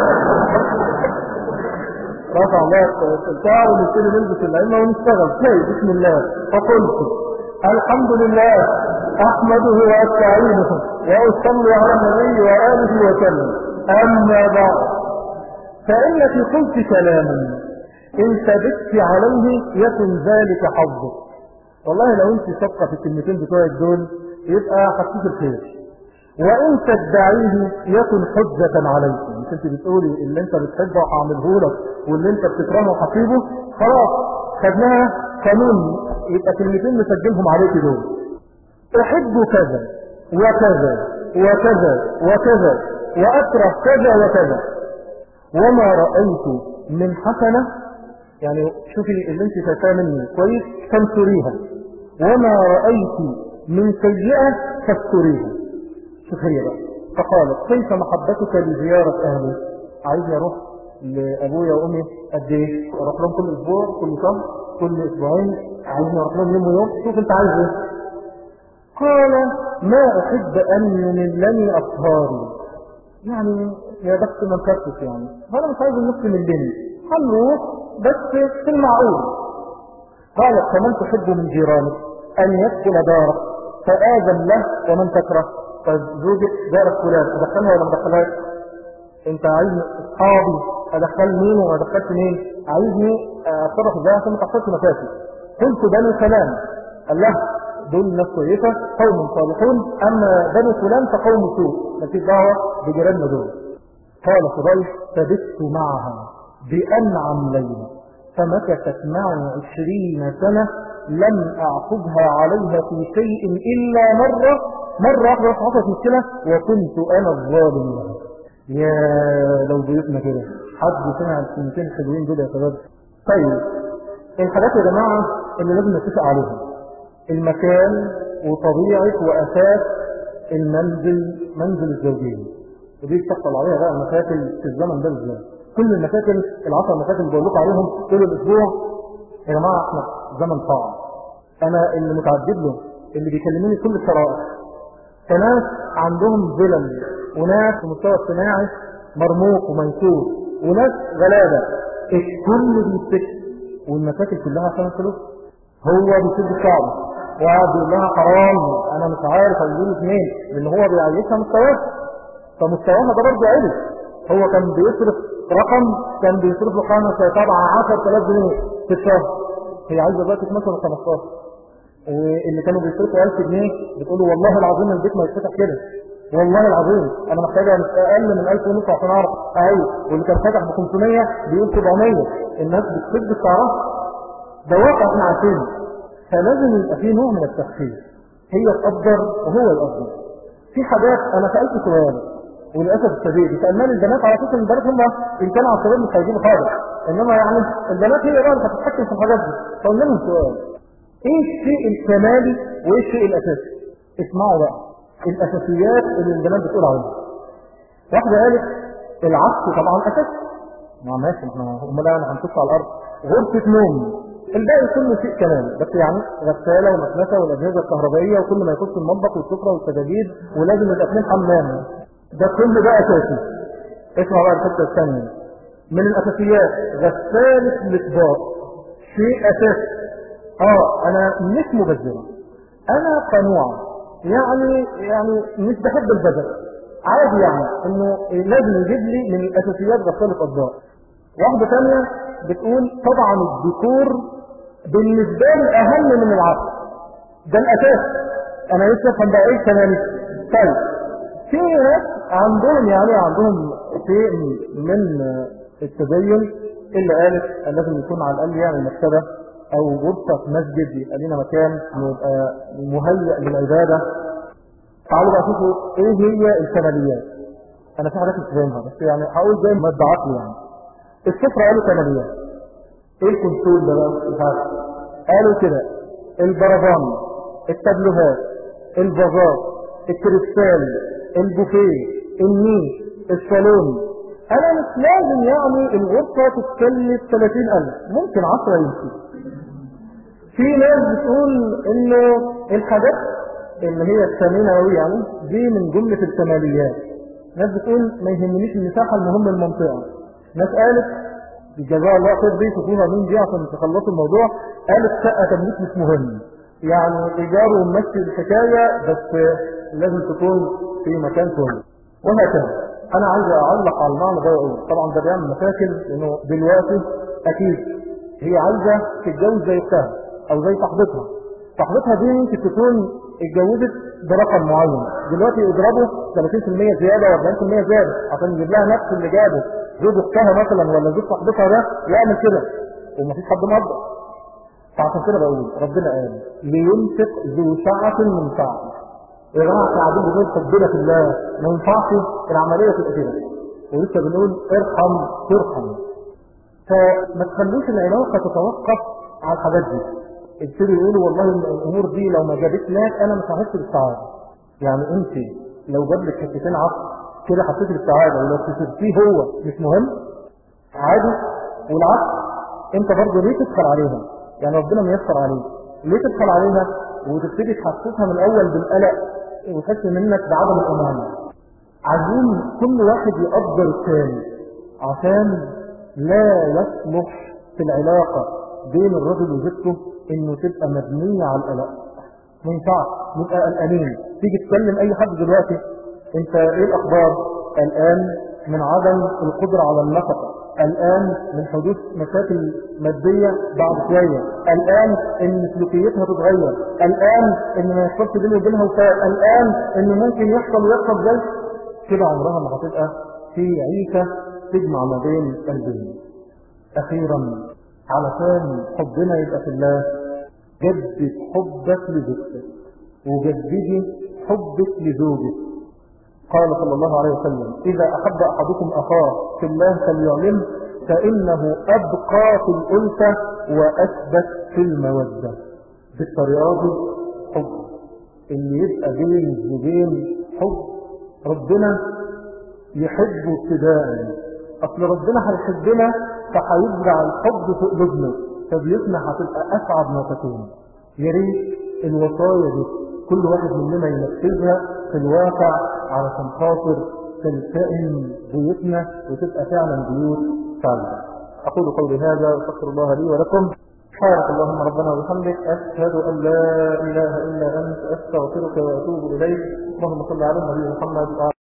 رفع الله الشعر ونبتدي نلبس العلمة ونشتغل طيب بسم الله فقلت الحمد لله أحمده وأستعينه وأصلي على النبي وآله وسلم أما بعد فإنك قلت كلاما إن ثبت عليه يكن ذلك حظك والله لو انت صدقة في الكلمتين بتوعك دول يبقى حسيت الخير وإن تدعيه يكن حجة عليكم مش انت بتقولي اللي انت بتحبه هعمله لك واللي انت بتكرهه حسيبه خلاص خدناها قانون يبقى كلمتين نسجلهم عليك دول احب كذا وكذا وكذا وكذا واكره كذا وكذا وما رأيت من حسنة يعني شوفي اللي انت شايفاه مني كويس فانصريها وما رأيت من سيئة فاستريها شوف هي بقى فقالت كيف محبتك لزيارة أهلي عايزني أروح لأبويا وأمي قد إيه أروح لهم كل أسبوع كل شهر كل أسبوعين عايزني أروح لهم يوم ويوم شوف أنت عايز إيه قال ما أحب أن يملني أطهاري يعني يا بس ما نكرتش يعني فأنا مش عايز النص من الدنيا هنروح بس في المعقول قالت فمن تحب من جيرانك أن يدخل دارك فآذن له ومن تكره طيب زوجك جارك فلان أدخلها ولا ما أدخلهاش أنت عايز أصحابي أدخل مين وما أدخلش مين عايزني أتصرف إزاي عشان ما تحصلش مشاكل قلت بني فلان قال له دول ناس كويسة قوم صالحون أما بني فلان فقوم سوء مفيش دعوة بجيراننا دول قال فضيح فبت معها بأنعم ليلة فمكثت معي عشرين سنة لم أعقبها عليها في شيء إلا مرة مرة واحدة حصلت مشكلة وكنت أنا الظالم لها يا لو بيوتنا كده حد سمع الكلمتين حلوين دول يا شباب طيب الحاجات يا جماعة اللي لازم نتفق عليها المكان وطبيعة وأساس المنزل منزل الزوجين ودي بتحصل عليها بقى مشاكل في الزمن ده بالذات كل المشاكل العشر مشاكل اللي بقول لكم عليهم طول الاسبوع يا جماعه احنا زمن صعب انا اللي متعجب له اللي بيكلموني كل الشرائح كناس عندهم ظلم وناس في مستوى اجتماعي مرموق ومنكور وناس غلابه الكل بيستكشف والمشاكل كلها عشان الفلوس هو بيسد الشعب وقاعد يقول لها حرام انا مش عارف هيجيله منين لان هو بيعيشها مستواه فمستواها ده برضه عالي هو كان بيصرف رقم كان بيصرف له خمسة سبعة عشر ثلاث جنيه في الشهر هي عايزة دلوقتي 12 15 واللي كانوا بيصرفوا 1000 جنيه بتقولوا والله العظيم البيت ما يتفتح كده والله العظيم انا محتاجه مش اقل من 1000 ونص عشان اعرف ايوه واللي كان فاتح ب 500 بيقول 700 الناس بتسد السعرات ده واقع احنا عارفينه فلازم يبقى في نوع من التخفيف هي تقدر وهو يقدر في حاجات انا سالت سؤال وللاسف الشديد سالني البنات على فكره البنات هم ان كانوا على الشباب مش هيجيبوا خالص انما يعني البنات هي بقى اللي هتتحكم في الحاجات دي فقلنا لهم سؤال ايه الشيء الكمالي وايه الشيء الاساسي اسمعوا بقى الاساسيات اللي البنات بتقول عليها واحده قالت العفش طبعا اساسي ما ماشي احنا هم لا هنخش على الارض غرفه نوم الباقي كله شيء كمالي بس يعني غساله ومكنسه والاجهزه الكهربائيه وكل ما يخص المطبخ والسفره والسجاجيد ولازم يبقى اثنين حمام ده كل ده اساسي اسمع بقى الحته الثانيه من الاساسيات غساله الاطباق شيء اساسي اه انا مش مبذره انا قنوعه يعني يعني مش بحب البذل عادي يعني انه لازم يجيب لي من الاساسيات غساله اطباق واحده ثانيه بتقول طبعا الديكور بالنسبه لي اهم من العقل ده الاساس انا لسه افهم بقى ايه كمان طيب في ناس عندهم يعني عندهم شيء من التدين اللي قالت لازم يكون على الاقل يعني مكتبه او غرفه في مسجد يبقى لنا مكان يبقى مهيئ للعباده تعالوا بقى شوفوا ايه هي الكماليات انا في حاجات مش فاهمها بس يعني هقول زي ما ادعت لي يعني السفر قالوا كماليات ايه الكنترول ده بقى مش عارف قالوا كده البربان التابلوهات الفازات الكريستال البوفيه النيش الصالون انا مش لازم يعني الغرفة تتكلف 30000 ممكن 10 يمكن في ناس بتقول انه الحاجات اللي هي الثمينة قوي يعني دي من جملة الكماليات ناس بتقول ما يهمنيش المساحة المهم المنطقة ناس قالت جزاء الله خير دي تشوفوها مين دي عشان تخلصوا الموضوع قالت شقة تمليك مش مهم يعني ايجار ومشي الحكاية بس لازم تكون في مكان كويس وهكذا انا عايز اعلق على المعنى ده واقول طبعا ده بيعمل مشاكل انه دلوقتي اكيد هي عايزه تتجوز زي اختها او زي صاحبتها صاحبتها دي ممكن تكون اتجوزت برقم معين دلوقتي اضربه 30% زياده و40% زياده عشان يجيب لها نفس اللي جابه زوج اختها مثلا ولا زوج صاحبتها ده يعمل كده ومفيش حد مقدر فعشان كده بقول ربنا قال لينفق ذو سعة من سعته يا جماعه احنا قاعدين بنقول حبنا في الله ما ينفعش العمليه تبقى كده ولسه بنقول ارحم ترحم فما تخلوش العلاقه تتوقف على الحاجات دي ابتدوا يقولوا والله الامور دي لو ما جابتناش انا مش هحس بالسعاده يعني انت لو جاب لك حتتين عقل كده حسيت بالسعاده ولو خسرتيه هو مش مهم عادي والعكس انت برضه ليه تدخل عليها يعني ربنا ميسر عليك ليه تدخل عليها وتبتدي تحسسها من الاول بالقلق وتحس منك بعدم الامان عايزين كل واحد يقدر الثاني عشان لا يصلح في العلاقة بين الرجل وزوجته انه تبقى مبنية على القلق ما ينفعش نبقى قلقانين تيجي تكلم اي حد دلوقتي انت ايه الاخبار الان من عدم القدرة على النفقة الآن من حدوث مشاكل مادية بعد شوية الآن ان سلوكيتها تتغير الآن ان ما يحصلش بينه وبينها وفاء الآن ان ممكن يحصل ويحصل زي كده عمرها ما هتبقى في عيشة تجمع ما بين قلبين أخيرا علشان حبنا يبقى في الله جدد حبك لزوجتك وجددي حبك لزوجك قال صلى الله عليه وسلم إذا أحب أحدكم أخاه في الله فليعلم فإنه أبقى في الألفة وأثبت في المودة بالطريقة دي حب اللي يبقى بين الزوجين حب ربنا يحبه ابتداء أصل ربنا هيحبنا فهيزرع الحب في قلوبنا فبيوتنا هتبقى أسعد ما تكون يا ريت الوصايا دي كل واحد مننا ينفذها في الواقع علشان خاطر تلتئم بيوتنا وتبقى فعلا بيوت صالحة أقول قولي هذا واستغفر الله لي ولكم سبحانك اللهم ربنا وبحمدك أشهد أن لا إله إلا أنت أستغفرك وأتوب إليك اللهم صل على النبي محمد